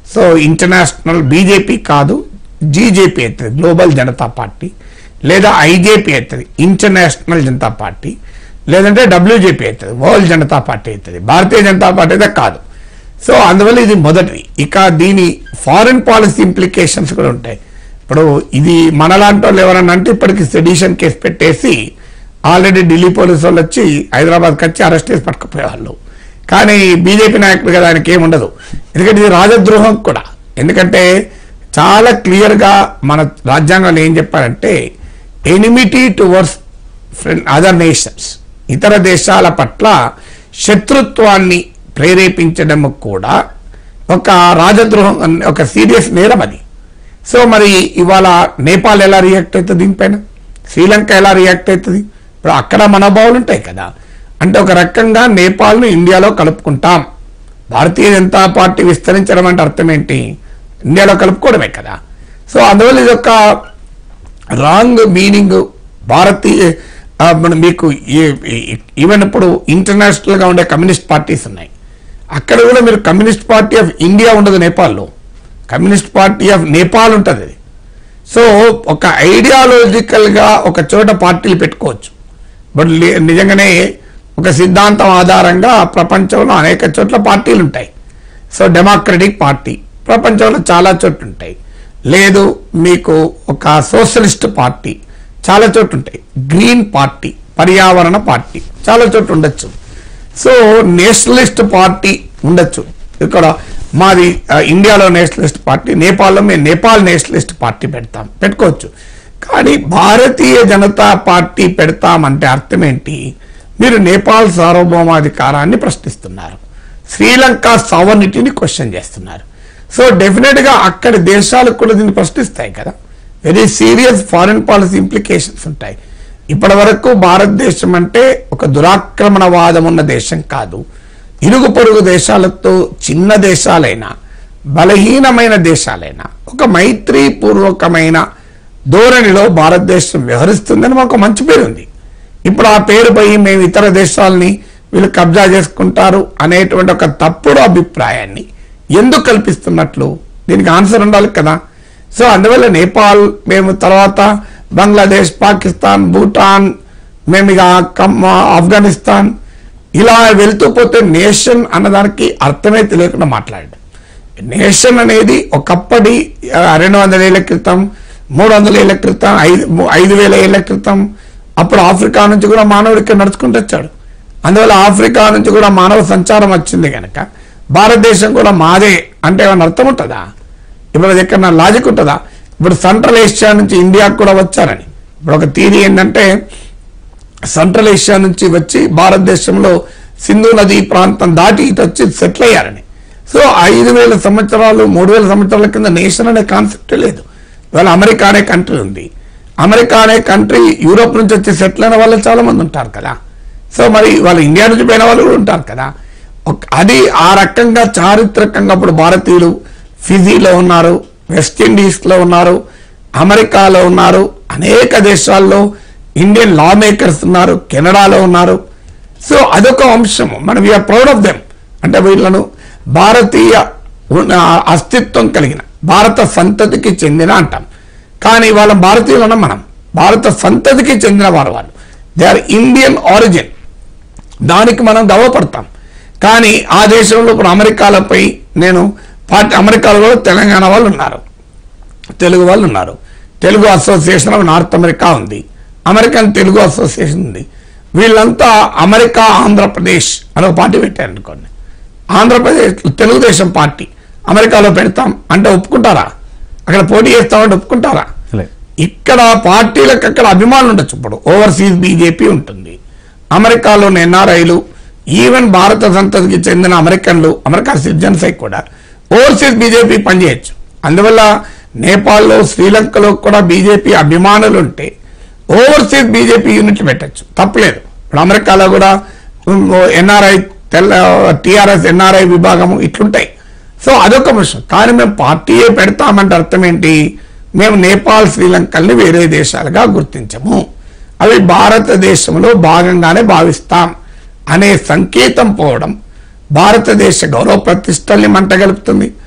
సో ఇంటర్నేషనల్ బీజేపీ కాదు జీజేపీ అవుతుంది గ్లోబల్ జనతా పార్టీ లేదా ఐజేపీ అవుతుంది ఇంటర్నేషనల్ జనతా పార్టీ లేదంటే డబ్ల్యూజేపీ అవుతుంది వరల్డ్ జనతా పార్టీ అవుతుంది భారతీయ జనతా పార్టీ అయితే కాదు సో అందువల్ల ఇది మొదటిది ఇక దీని ఫారిన్ పాలసీ ఇంప్లికేషన్స్ కూడా ఉంటాయి ఇప్పుడు ఇది మనలాంటి వాళ్ళు ఎవరన్నా అంటే ఇప్పటికి సెడిషన్ కేసు పెట్టేసి ఆల్రెడీ ఢిల్లీ పోలీసు వాళ్ళు వచ్చి హైదరాబాద్కి వచ్చి అరెస్ట్ చేసి పట్టుకుపోయేవాళ్ళు కానీ బీజేపీ నాయకులు కదా ఆయనకి ఏమి ఉండదు ఎందుకంటే ఇది రాజద్రోహం కూడా ఎందుకంటే చాలా క్లియర్గా మన రాజ్యాంగంలో ఏం చెప్పారంటే enmity towards friend other nations ఇతర దేశాల పట్ల శత్రుత్వాన్ని ప్రేరేపించడం కూడా ఒక రాజద్రోహం ఒక సీరియస్ నేరం అది సో మరి ఇవాళ నేపాల్ ఎలా రియాక్ట్ అవుతుంది దీనిపైన శ్రీలంక ఎలా రియాక్ట్ అవుతుంది ఇప్పుడు అక్కడ మనోభావాలు ఉంటాయి కదా అంటే ఒక రకంగా నేపాల్ను ఇండియాలో కలుపుకుంటాం భారతీయ జనతా పార్టీ విస్తరించడం అంటే అర్థం ఏంటి ఇండియాలో కలుపుకోవడమే కదా సో అందువల్ల ఇది ఒక రాంగ్ మీనింగ్ భారతీయ ఆ, మన మీకు ఈ- ఈ- ఈవెన్ ఇప్పుడు ఇంటర్నేషనల్గా ఉండే కమ్యూనిస్ట్ పార్టీస్ ఉన్నాయి అక్కడ కూడా మీరు కమ్యూనిస్ట్ పార్టీ ఆఫ్ ఇండియా ఉండదు నేపాల్లో కమ్యూనిస్ట్ పార్టీ ఆఫ్ నేపాల్ ఉంటుంది అది సో ఒక ఐడియాలజికల్గా ఒక చోట పార్టీలు పెట్టుకోవచ్చు బట్ లే- నిజంగానే ఒక సిద్ధాంతం ఆధారంగా ప్రపంచంలో అనేక చోట్ల పార్టీలు ఉంటాయి సో డెమోక్రటిక్ పార్టీ ప్రపంచంలో చాలా చోట్ల ఉంటాయి లేదు మీకు ఒక సోషలిస్ట్ పార్టీ చాలా చోట్ల ఉంటాయి గ్రీన్ పార్టీ పర్యావరణ పార్టీ చాలా చోట్ల ఉండొచ్చు సో నేషనలిస్ట్ పార్టీ ఉండొచ్చు ఇక్కడ మాది ఆ, ఇండియాలో నేషనలిస్ట్ పార్టీ నేపాల్లో మేము నేపాల్ నేషనలిస్ట్ పార్టీ పెడతాం పెట్టుకోవచ్చు కానీ భారతీయ జనతా పార్టీ పెడతామంటే అర్థం ఏంటి మీరు నేపాల్ సార్వభౌమాధికారాన్ని ప్రశ్నిస్తున్నారు శ్రీలంక సావర్నిటీని క్వశ్చన్ చేస్తున్నారు సో డెఫినెట్గా అక్కడి దేశాలకు కూడా దీన్ని ప్రశ్నిస్తాయి కదా very serious foreign policy implications ఉంటాయి ఇప్పటి వరకు భారతదేశం అంటే ఒక దురాక్రమణవాదం ఉన్న దేశం కాదు ఇరుగు పొరుగు దేశాలతో చిన్న దేశాలైనా బలహీనమైన దేశాలైనా ఒక మైత్రీపూర్వకమైన ధోరణిలో భారతదేశం వ్యవహరిస్తుందని మాకు మంచి పేరు ఉంది ఇప్పుడు ఆ పేరు పోయి మేము ఇతర దేశాలని వీళ్ళు కబ్జా చేసుకుంటారు అనేటువంటి ఒక తప్పుడు అభిప్రాయాన్ని ఎందుకు కల్పిస్తున్నట్లు దీనికి ఆన్సర్ ఉండాలి కదా సో అందువల్ల నేపాల్ మేము తర్వాత బంగ్లాదేశ్ పాకిస్తాన్ భూటాన్ మేము ఇక కమ్- ఆఫ్ఘనిస్తాన్ ఇలా వెళ్తూ పోతే నేషన్ అన్నదానికి అర్థమే తెలియకుండా మాట్లాడాడు నేషన్ అనేది ఒకప్పటి ఆ, రెండు వందల ఏళ్ల క్రితం మూడు వందల ఏళ్ల క్రితం ఐదు ము- ఐదు వేల ఏళ్ల క్రితం అప్పుడు ఆఫ్రికా నుంచి కూడా మానవుడు ఇక్కడ నడుచుకుంటూ వచ్చాడు అందువల్ల ఆఫ్రికా నుంచి కూడా మానవ సంచారం వచ్చింది కనుక భారతదేశం కూడా మాదే అంటే ఏమైనా అర్థం ఉంటుందా ఇప్పుడు అది ఎక్కడ లాజిక్ ఉంటుందా ఇప్పుడు సెంట్రల్ ఏషియా నుంచి ఇండియాకు కూడా వచ్చారని ఇప్పుడు ఒక థీరీ ఏంటంటే సెంట్రల్ ఏషియా నుంచి వచ్చి భారతదేశంలో సింధు నది ప్రాంతం దాటి ఇటు వచ్చి సెటిల్ అయ్యారని సో ఐదు వేల సంవత్సరాలు మూడు వేల సంవత్సరాల కింద నేషన్ అనే కాన్సెప్ట్ లేదు ఇవాళ అమెరికా అనే కంట్రీ ఉంది అమెరికా అనే కంట్రీ యూరోప్ నుంచి వచ్చి సెటిల్ అయిన వాళ్ళు చాలా మంది ఉంటారు కదా సో మరి వాళ్ళు ఇండియా నుంచి పోయిన వాళ్ళు కూడా ఉంటారు కదా ఒక- అది ఆ రకంగా చారిత్రకంగా ఇప్పుడు భారతీయులు ఫిజీలో ఉన్నారు వెస్ట్ ఇండీస్లో ఉన్నారు అమెరికాలో ఉన్నారు అనేక దేశాల్లో ఇండియన్ లా మేకర్స్ ఉన్నారు కెనడాలో ఉన్నారు సో అదొక అంశం మనం వీఆర్ ప్రౌడ్ ఆఫ్ దెమ్ అంటే వీళ్ళను భారతీయ ఉన్న అస్తిత్వం కలిగిన భారత సంతతికి చెందిన అంటాం కానీ వాళ్ళ భారతీయులను మనం భారత సంతతికి చెందిన వారు వాళ్ళు దే ఆర్ ఇండియన్ ఆరిజిన్ దానికి మనం గర్వపడతాం కానీ ఆ దేశంలో ఇప్పుడు అమెరికాలపై నేను పార్టీ అమెరికాలో కూడా తెలంగాణ వాళ్ళు ఉన్నారు తెలుగు వాళ్ళు ఉన్నారు Telugu association of North America ఉంది అమెరికన్ తెలుగు అసోసియేషన్ ఉంది వీళ్ళంతా అమెరికా ఆంధ్రప్రదేశ్ అని ఒక పార్టీ పెట్టారు అనుకోండి ఆంధ్రప్రదేశ్ తెలుగుదేశం పార్టీ అమెరికాలో పెడతాం అంటే ఒప్పుకుంటారా అక్కడ పోటీ చేస్తామంటే ఒప్పుకుంటారా లేదు. ఇక్కడ పార్టీలకు అక్కడ అభిమానులు ఉండొచ్చు ఇప్పుడు ఓవర్సీస్ బీజేపీ ఉంటుంది అమెరికాలోని ఎన్ఆర్ఐలు ఈవెన్ భారత సంతతికి చెందిన అమెరికన్లు అమెరికా సిటిజన్స్ అయి కూడా ఓవర్సీస్ బీజేపీ పనిచేయచ్చు అందువల్ల నేపాల్లో శ్రీలంకలో కూడా బీజేపీ అభిమానులు ఉంటే ఓవర్సీస్ బీజేపీ యూనిట్లు పెట్టచ్చు తప్పలేదు ఇప్పుడు అమెరికాలో కూడా ఎన్ఆర్ఐ తెల్ల టిఆర్ఎస్ ఎన్ఆర్ఐ విభాగము ఇట్లుంటాయి సో అదొక విషయం కానీ మేము పార్టీయే పెడతామంటే అర్థం ఏంటి మేము నేపాల్ శ్రీలంకల్ని వేరే దేశాలుగా గుర్తించము అవి భారతదేశంలో భాగంగానే భావిస్తాం అనే సంకేతం పోవడం భారతదేశ గౌరవ ప్రతిష్టల్ని మంటగలుపుతుంది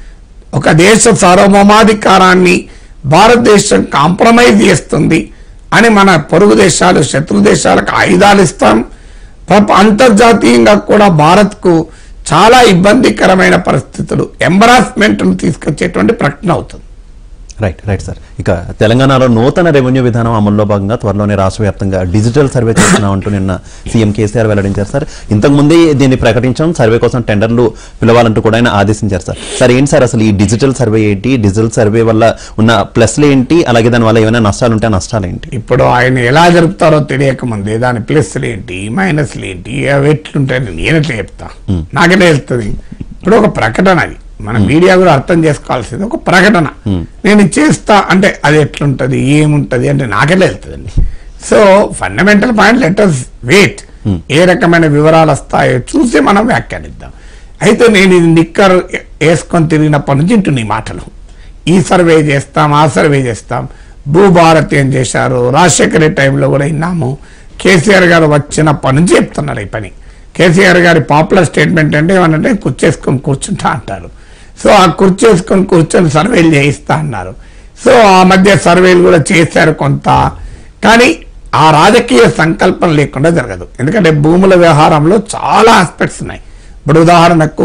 ఒక దేశ సార్వభౌమాధికారాన్ని భారతదేశం కాంప్రమైజ్ చేస్తుంది అని మన పొరుగు దేశాలు శత్రు దేశాలకు ఆయుధాలు ఇస్తాం ప్రప- అంతర్జాతీయంగా కూడా భారత్కు చాలా ఇబ్బందికరమైన పరిస్థితులు ఎంబరాస్మెంట్ను తీసుకొచ్చేటువంటి ప్రకటన అవుతుంది రైట్ రైట్ సార్ ఇక తెలంగాణలో నూతన రెవెన్యూ విధానం అమల్లో భాగంగా త్వరలోనే రాష్ట్ర వ్యాప్తంగా డిజిటల్ సర్వే చేస్తున్నామంటూ నిన్న సీఎం కేసీఆర్ వెల్లడించారు సార్ ఇంతకుముందే దీన్ని ప్రకటించాం సర్వే కోసం టెండర్లు పిలవాలంటూ కూడా ఆయన ఆదేశించారు సార్ సార్ ఏంటి సార్ అసలు ఈ డిజిటల్ సర్వే ఏంటి డిజిటల్ సర్వే వల్ల ఉన్న ప్లస్లు ఏంటి అలాగే దాని వల్ల ఏమైనా నష్టాలు ఉంటే ఆ నష్టాలు ఏంటి ఇప్పుడు ఆయన ఎలా జరుపుతారో తెలియక ముందే దాని ప్లస్లు ఏంటి మైనస్లు ఏంటి అవి ఎట్లుంటాయని నేనెట్లా చెప్తా నాకెట్లా తెలుస్తుంది ఇప్పుడు ఒక ప్రకటన అది మన మీడియా కూడా అర్థం చేసుకోవాల్సింది ఒక ప్రకటన నేను ఇది చేస్తా అంటే అది ఎట్లుంటది ఏముంటది అంటే నాకెట్లా వెళ్తుందండి so fundamental point letters wait ఏ రకమైన వివరాలు వస్తాయో చూసి మనం వ్యాఖ్యానిద్దాం అయితే నేను ఇది నిక్కర్ వేసుకొని తిరిగినప్పటి నుంచి ఇంటున్న ఈ మాటలు ఈ సర్వే చేస్తాం ఆ సర్వే చేస్తాం భూభారతి ఏం చేశారు రాజశేఖర రెడ్డి టైంలో కూడా విన్నాము కేసీఆర్ గారు వచ్చినప్పటి నుంచి చెప్తున్నారు ఈ పని కేసీఆర్ గారి పాపులర్ స్టేట్మెంట్ అంటే ఏమనంటే కుర్చేసుకొని కూర్చుంటా అంటారు సో ఆ కుర్చేసుకొని కూర్చొని సర్వేలు చేయిస్తా అన్నారు సో ఆ మధ్య సర్వేలు కూడా చేశారు కొంత కానీ ఆ రాజకీయ సంకల్పం లేకుండా జరగదు ఎందుకంటే భూముల వ్యవహారంలో చాలా ఆస్పెక్ట్స్ ఉన్నాయి ఇప్పుడు ఉదాహరణకు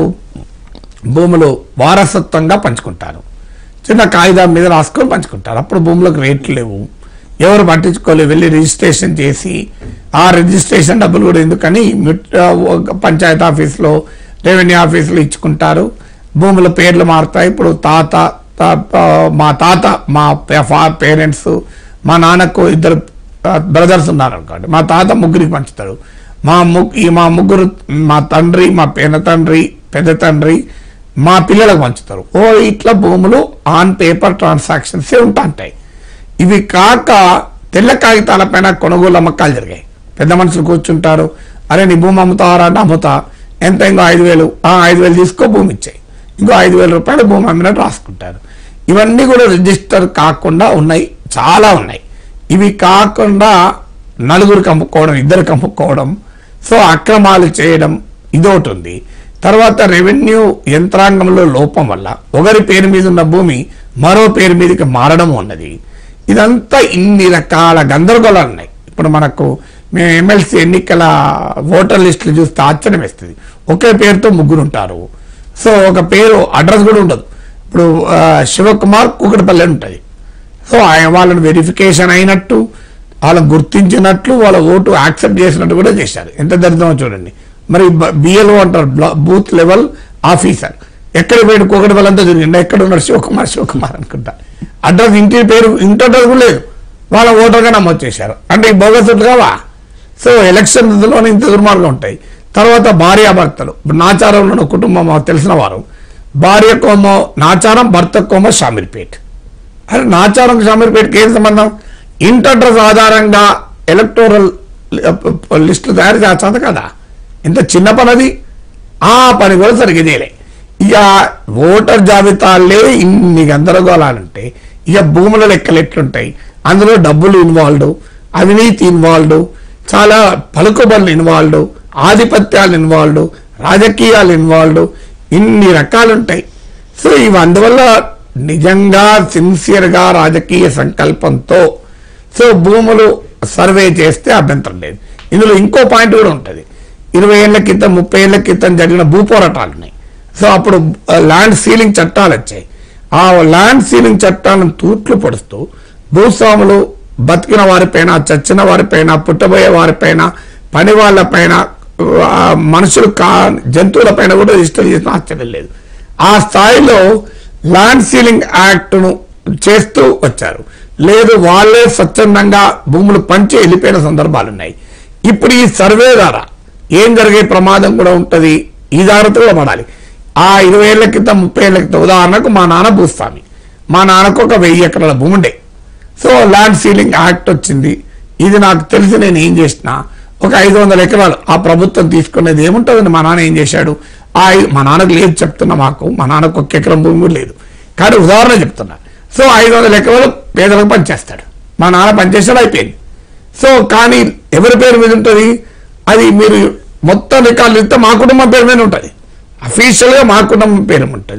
భూములు వారసత్వంగా పంచుకుంటారు చిన్న కాగితం మీద రాసుకొని పంచుకుంటారు అప్పుడు భూములకు రేట్లు లేవు ఎవరు పట్టించుకోలేదు వెళ్ళి రిజిస్ట్రేషన్ చేసి ఆ రిజిస్ట్రేషన్ డబ్బులు కూడా ఎందుకని మిట్- ఆ, ఒక పంచాయతీ ఆఫీస్లో రెవెన్యూ ఆఫీసులో ఇచ్చుకుంటారు భూముల పేర్లు మారుతాయి ఇప్పుడు తాత తా- ఆ, మా తాత మా పేరెంట్స్ మా నాన్నకు ఇద్దరు బ్రదర్స్ ఉన్నారు అనుకోండి మా తాత ముగ్గురికి పంచుతాడు మా ముగ్గు ఈ మా ముగ్గురు మా తండ్రి మా పెన తండ్రి పెద్ద తండ్రి మా పిల్లలకు పంచుతారు ఓ ఇట్లా భూములు ఆన్ పేపర్ ట్రాన్సాక్షన్స్ ఉంటా ఉంటాయి ఇవి కాక తెల్ల కాగితాల పైన కొనుగోలు అమ్మకాలు జరిగాయి పెద్ద మనుషులు కూర్చుంటారు అరే నీ భూమి అమ్ముతారా అంటే అమ్ముతా ఎంత ఇంకో ఐదు వేలు ఆ ఐదు వేలు తీసుకో భూమి ఇచ్చాయి ఇంకో ఐదు వేల రూపాయలు భూమి అమ్మినట్టు రాసుకుంటారు ఇవన్నీ కూడా రిజిస్టర్ కాకుండా ఉన్నాయి చాలా ఉన్నాయి ఇవి కాకుండా నలుగురికి అమ్ముకోవడం ఇద్దరికి అమ్ముకోవడం సో అక్రమాలు చేయడం ఇదొకటి ఉంది తర్వాత రెవెన్యూ యంత్రాంగంలో లోపం వల్ల ఒకరి పేరు మీద ఉన్న భూమి మరో పేరు మీదకి మారడం ఉన్నది ఇదంతా ఇన్ని రకాల గందరగోళాలు ఉన్నాయి ఇప్పుడు మనకు మేము ఎమ్మెల్సీ ఎన్నికల ఓటర్ లిస్టులు చూస్తే ఆశ్చర్యం వేస్తుంది ఒకే పేరుతో ముగ్గురు ఉంటారు సో ఒక పేరు అడ్రస్ కూడా ఉండదు ఇప్పుడు ఆ, శివకుమార్ కూకటిపల్లి అని ఉంటుంది సో ఆయన వాళ్ళని వెరిఫికేషన్ అయినట్టు వాళ్ళని గుర్తించినట్లు వాళ్ళ ఓటు యాక్సెప్ట్ చేసినట్టు కూడా చేశారు ఎంత దరిద్రమో చూడండి మరి బిఎల్ఓ అంటారు బ్లా- బూత్ లెవెల్ ఆఫీసర్ ఎక్కడ పోయిన కోకటి వాళ్ళంతా తిరిగిండు ఎక్కడ ఉన్నాడు శివకుమార్ శివకుమార్ అనుకుంటా అడ్రస్ ఇంటి పేరు ఇంటి అడ్రస్ కూడా లేదు వాళ్ళ ఓటర్గా నమోదు చేశారు అంటే ఈ బోగస్ ఓట్లు కావా సో ఎలక్షన్లోనే ఇంత దుర్మార్గం ఉంటాయి తర్వాత భార్యాభర్తలు ఇప్పుడు నాచారంలో ఉన్న కుటుంబం మాకు తెలిసిన వారు భార్యకోమో నాచారం భర్తకోమో షామీర్పేట్ అరే నాచారం షామీర్పేటకి ఏం సంబంధం ఇంటి అడ్రస్ ఆధారంగా ఎలక్టోరల్ లిస్టులు తయారు చేస్తుంది కదా ఎంత చిన్న పని అది ఆ పని కూడా సరిగ్గా చేయలే ఇక ఓటర్ జాబితాలే ఇన్ని గందరగోళాలుంటే ఇక భూముల లెక్కలు ఎట్లుంటాయి అందులో డబ్బులు ఇన్వాల్వ్డ్ అవినీతి ఇన్వాల్వ్డ్ చాలా పలుకుబడులు ఇన్వాల్వ్డ్ ఆధిపత్యాలు ఇన్వాల్వ్డ్ రాజకీయాలు ఇన్వాల్వ్డ్ ఇన్ని రకాలుంటాయి సో ఇవి అందువల్ల నిజంగా సిన్సియర్గా రాజకీయ సంకల్పంతో సో భూములు సర్వే చేస్తే అభ్యంతరం లేదు ఇందులో ఇంకో పాయింట్ కూడా ఉంటుంది ఇరవై ఏళ్ల క్రితం ముప్పై ఏళ్ల క్రితం జరిగిన భూ పోరాటాలు ఉన్నాయి సో అప్పుడు ల్యాండ్ సీలింగ్ చట్టాలు వచ్చాయి ఆ ల్యాండ్ సీలింగ్ చట్టాలను తూట్లు పొడుస్తూ భూస్వాములు బతికిన వారిపైన చచ్చిన వారిపైన పుట్టబోయే వారిపైన పని వాళ్ళపైన ఆ, మనుషులు కా జంతువులపైన కూడా రిజిస్టర్ చేసిన ఆశ్చర్యం లేదు ఆ స్థాయిలో ల్యాండ్ సీలింగ్ యాక్ట్ను చేస్తూ వచ్చారు లేదు వాళ్ళే స్వచ్ఛందంగా భూములు పంచి వెళ్ళిపోయిన సందర్భాలు ఉన్నాయి ఇప్పుడు ఈ సర్వే ద్వారా ఏం జరిగే ప్రమాదం కూడా ఉంటుంది ఈ జాగ్రత్త కూడా పడాలి ఆ ఇరవై ఏళ్ల క్రితం ముప్పై ఏళ్ల క్రితం ఉదాహరణకు మా నాన్న భూస్వామి మా నాన్నకు ఒక వెయ్యి ఎకరాల భూమి ఉండే సో ల్యాండ్ సీలింగ్ యాక్ట్ వచ్చింది ఇది నాకు తెలిసి నేను ఏం చేసిన ఒక ఐదు వందల ఎకరాలు ఆ ప్రభుత్వం తీసుకునేది ఏముంటుందని మా నాన్న ఏం చేశాడు ఆ ఐ- మా నాన్నకు లేదు చెప్తున్నా మాకు మా నాన్నకు ఒక ఎకరం భూమి కూడా లేదు కానీ ఉదాహరణ చెప్తున్నా సో ఐదు వందల ఎకరాలు పేదలకు పనిచేస్తాడు మా నాన్న పనిచేసాడు అయిపోయింది సో కానీ ఎవరి పేరు మీద ఉంటుంది అది మీరు మొత్తం రికార్డులు ఇస్తే మా కుటుంబం పేరు మీద ఉంటుంది అఫీషియల్గా మా కుటుంబం పేరు ఉంటుంది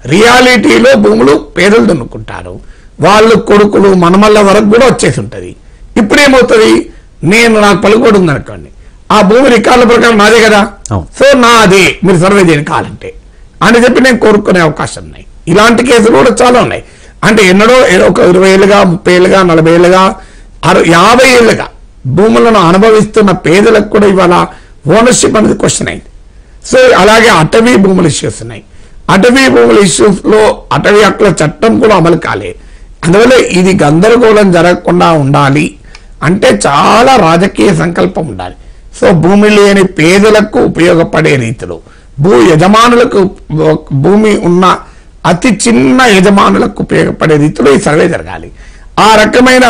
రియాలిటీలో భూములు పేదలు దున్నుకుంటారు వాళ్ళు కొడుకులు మనమల్ల వరకు కూడా వచ్చేసి ఉంటుంది ఇప్పుడు ఏమవుతుంది నేను నాకు పలుకోడు ఉందనుకోండి ఆ భూమి రికార్డుల ప్రకారం నాదే కదా అవును. సో నాదే మీరు సర్వే చేయని కావాలంటే అని చెప్పి నేను కోరుకునే అవకాశం ఉన్నాయి ఇలాంటి కేసులు కూడా చాలా ఉన్నాయి అంటే ఎన్నడో ఏదో ఒక ఇరవై ఏళ్ళుగా ముప్పై ఏళ్ళుగా నలభై ఏళ్ళుగా అరు యాభై ఏళ్ళుగా భూములను అనుభవిస్తున్న పేదలకు కూడా ఇవాళ ఓనర్షిప్ అనేది క్వశ్చన్ అయింది సో అలాగే అటవీ భూముల ఇష్యూస్ ఉన్నాయి అటవీ భూముల ఇష్యూస్ లో అటవీ హక్కుల చట్టం కూడా అమలు కాలే అందువల్ల ఇది గందరగోళం జరగకుండా ఉండాలి అంటే చాలా రాజకీయ సంకల్పం ఉండాలి సో భూమి లేని పేదలకు ఉపయోగపడే రీతిలో భూ యజమానులకు భూమి ఉన్న అతి చిన్న యజమానులకు ఉపయోగపడే రీతిలో ఈ సర్వే జరగాలి ఆ రకమైన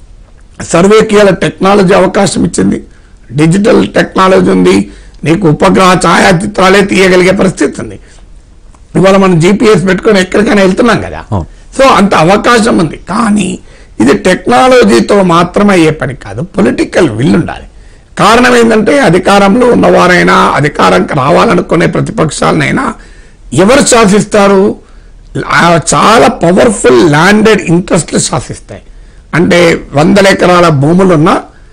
సర్వేకి ఇలా టెక్నాలజీ అవకాశం ఇచ్చింది డిజిటల్ టెక్నాలజీ ఉంది నీకు ఉపగ్రహ ఛాయాచిత్రాలే తీయగలిగే పరిస్థితి ఉంది ఇవాళ మనం జీపీఎస్ పెట్టుకొని ఎక్కడికైనా వెళ్తున్నాం కదా అవును. సో అంత అవకాశం ఉంది కానీ ఇది టెక్నాలజీతో మాత్రమే అయ్యే పని కాదు పొలిటికల్ విల్ ఉండాలి కారణం ఏంటంటే అధికారంలో ఉన్నవారైనా అధికారంకి రావాలనుకునే ప్రతిపక్షాలనైనా ఎవరు శాసిస్తారు ఆ చాలా పవర్ఫుల్ ల్యాండెడ్ ఇంట్రెస్ట్లు శాసిస్తాయి అంటే వందల ఎకరాల భూములున్న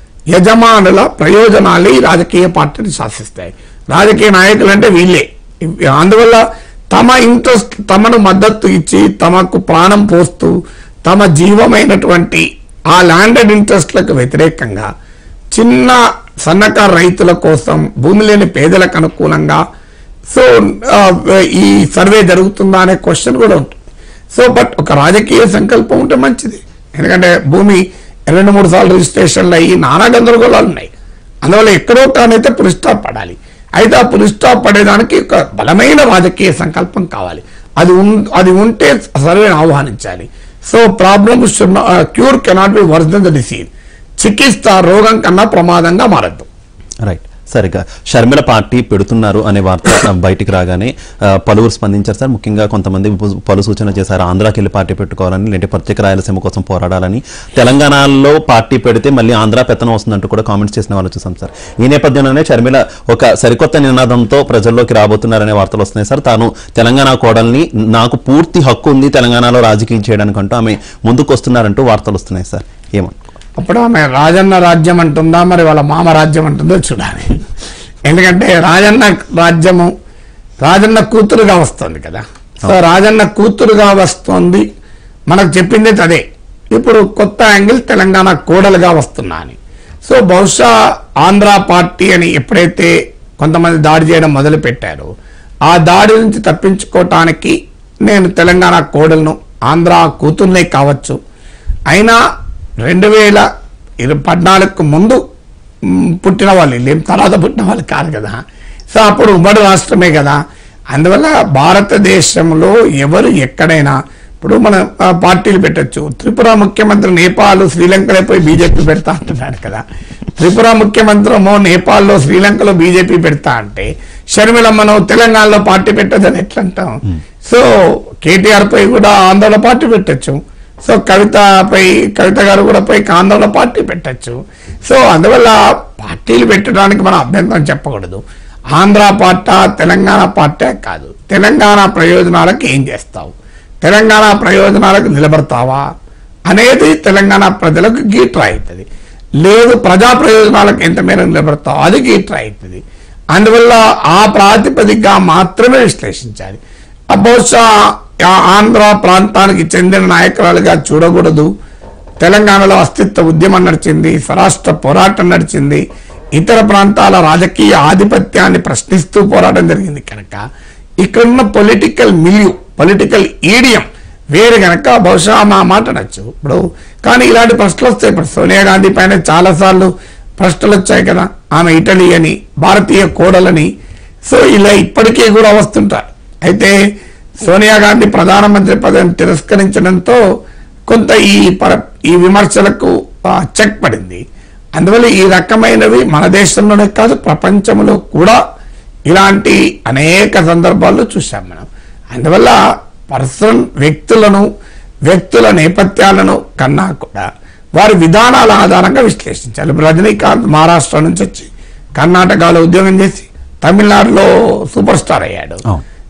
యజమానుల ప్రయోజనాలు ఈ రాజకీయ పార్టీని శాసిస్తాయి రాజకీయ నాయకులు అంటే వీళ్ళే అందువల్ల తమ ఇంట్రెస్ట్ తమను మద్దతు ఇచ్చి తమకు ప్రాణం పోస్తూ తమ జీవమైనటువంటి ఆ ల్యాండెడ్ ఇంట్రెస్ట్లకు వ్యతిరేకంగా చిన్న సన్నకారు రైతుల కోసం భూమి లేని పేదలకు అనుకూలంగా సో ఆ, ఈ సర్వే జరుగుతుందా అనే క్వశ్చన్ కూడా ఉంటుంది సో బట్ ఒక రాజకీయ సంకల్పం ఉంటే మంచిది ఎందుకంటే భూమి రెండు మూడు సార్లు రిజిస్ట్రేషన్లు అయ్యి నానా గందరగోళాలు ఉన్నాయి అందువల్ల ఎక్కడో తానైతే పులిస్టాప్ పడాలి అయితే ఆ పులిస్టాప్ పడేదానికి ఒక బలమైన రాజకీయ సంకల్పం కావాలి అది ఉన్ అది ఉంటే సర్వేని ఆహ్వానించాలి so problem cure cannot be worse than the disease చికిత్స రోగం కన్నా ప్రమాదంగా మారద్దు రైట్ సరిగా షర్మిల పార్టీ పెడుతున్నారు అనే వార్త ఆ, బయటికి రాగానే ఆ, పలువురు స్పందించారు సార్ ముఖ్యంగా కొంతమంది పు- పలు సూచన చేశారు ఆంధ్రాకి వెళ్ళి పార్టీ పెట్టుకోవాలని లేదంటే ప్రత్యేక రాయలసీమ కోసం పోరాడాలని తెలంగాణలో పార్టీ పెడితే మళ్ళీ ఆంధ్ర పెత్తనం వస్తుందంటూ కూడా కామెంట్స్ చేసిన వాళ్ళు చూసాం సార్ ఈ నేపథ్యంలోనే షర్మిల ఒక సరికొత్త నినాదంతో ప్రజల్లోకి రాబోతున్నారనే వార్తలు వస్తున్నాయి సార్ తాను తెలంగాణ కోడల్ని నాకు పూర్తి హక్కు ఉంది తెలంగాణలో రాజకీయం చేయడానికి అంటూ ఆమె ముందుకు వస్తున్నారంటూ వార్తలు వస్తున్నాయి సార్ ఏమను అప్పుడు ఆమె రాజన్న రాజ్యం అంటుందా మరి వాళ్ళ మామ రాజ్యం అంటుందో చూడాలి ఎందుకంటే రాజన్న రాజ్యము రాజన్న కూతురుగా వస్తుంది కదా సో రాజన్న కూతురుగా వస్తుంది మనకు చెప్పింది అదే ఇప్పుడు కొత్త యాంగిల్ తెలంగాణ కోడలుగా వస్తున్నా అని సో బహుశా ఆంధ్ర పార్టీ అని ఎప్పుడైతే కొంతమంది దాడి చేయడం మొదలు పెట్టారో ఆ దాడి నుంచి తప్పించుకోవటానికి నేను తెలంగాణ కోడలను ఆంధ్ర కూతుర్నే కావచ్చు అయినా రెండు వేల ఇరవై పద్నాలుగుకు ముందు మ్, పుట్టిన వాళ్ళు వీళ్ళు ఏం తర్వాత పుట్టిన వాళ్ళు కాదు కదా సో అప్పుడు ఉమ్మడి రాష్ట్రమే కదా అందువల్ల భారతదేశంలో ఎవరు ఎక్కడైనా ఇప్పుడు మన ఆ, పార్టీలు పెట్టొచ్చు త్రిపుర ముఖ్యమంత్రి నేపాల్ శ్రీలంకలో పోయి బీజేపీ పెడతా అంటున్నాడు కదా త్రిపుర ముఖ్యమంత్రి ఏమో నేపాల్లో శ్రీలంకలో బీజేపీ పెడతా అంటే షర్మిలమ్మను తెలంగాణలో పార్టీ పెట్టదని ఎట్లా అంటాం సో కేటీఆర్ పై కూడా ఆందోళన పార్టీ పెట్టొచ్చు సో కవితపై కవిత గారు కూడా పోయి ఆందోళన పార్టీ పెట్టొచ్చు సో అందువల్ల పార్టీలు పెట్టడానికి మనం అభ్యంతరం చెప్పకూడదు ఆంధ్ర పార్టీ తెలంగాణ పార్టీ కాదు తెలంగాణ ప్రయోజనాలకు ఏం చేస్తావు తెలంగాణ ప్రయోజనాలకు నిలబడతావా అనేది తెలంగాణ ప్రజలకు గీట్రా అవుతుంది లేదు ప్రజా ప్రయోజనాలకు ఎంత మేర నిలబడతావు అది గీట్రా అవుతుంది అందువల్ల ఆ ప్రాతిపదికగా మాత్రమే విశ్లేషించాలి ఆ బహుశా ఆ ఆంధ్ర ప్రాంతానికి చెందిన నాయకురాలుగా చూడకూడదు తెలంగాణలో అస్తిత్వ ఉద్యమం నడిచింది స్వరాష్ట్ర పోరాటం నడిచింది ఇతర ప్రాంతాల రాజకీయ ఆధిపత్యాన్ని ప్రశ్నిస్తూ పోరాటం జరిగింది కనుక ఇక్కడున్న పొలిటికల్ మిలియు పొలిటికల్ ఈడియం వేరు గనక బహుశా మా మాట నచ్చు ఇప్పుడు కానీ ఇలాంటి ప్రశ్నలు వస్తాయి ఇప్పుడు సోనియా గాంధీ పైన చాలాసార్లు ప్రశ్నలు వచ్చాయి కదా ఆమె ఇటలీ అని భారతీయ కోడలని సో ఇలా ఇప్పటికీ కూడా వస్తుంటారు అయితే సోనియా గాంధీ ప్రధానమంత్రి పదవిని తిరస్కరించడంతో కొంత ఈ పర ఈ విమర్శలకు ఆ, చెక్ పడింది అందువల్ల ఈ రకమైనవి మన దేశంలోనే కాదు ప్రపంచంలో కూడా ఇలాంటి అనేక సందర్భాల్లో చూసాం మనం అందువల్ల పర్సన్ వ్యక్తులను వ్యక్తుల నేపథ్యాలను కన్నా కూడా వారి విధానాల ఆధారంగా విశ్లేషించాలి ఇప్పుడు రజనీకాంత్ మహారాష్ట్ర నుంచి వచ్చి కర్ణాటకలో ఉద్యోగం చేసి తమిళనాడులో సూపర్ స్టార్ అయ్యాడు అవును.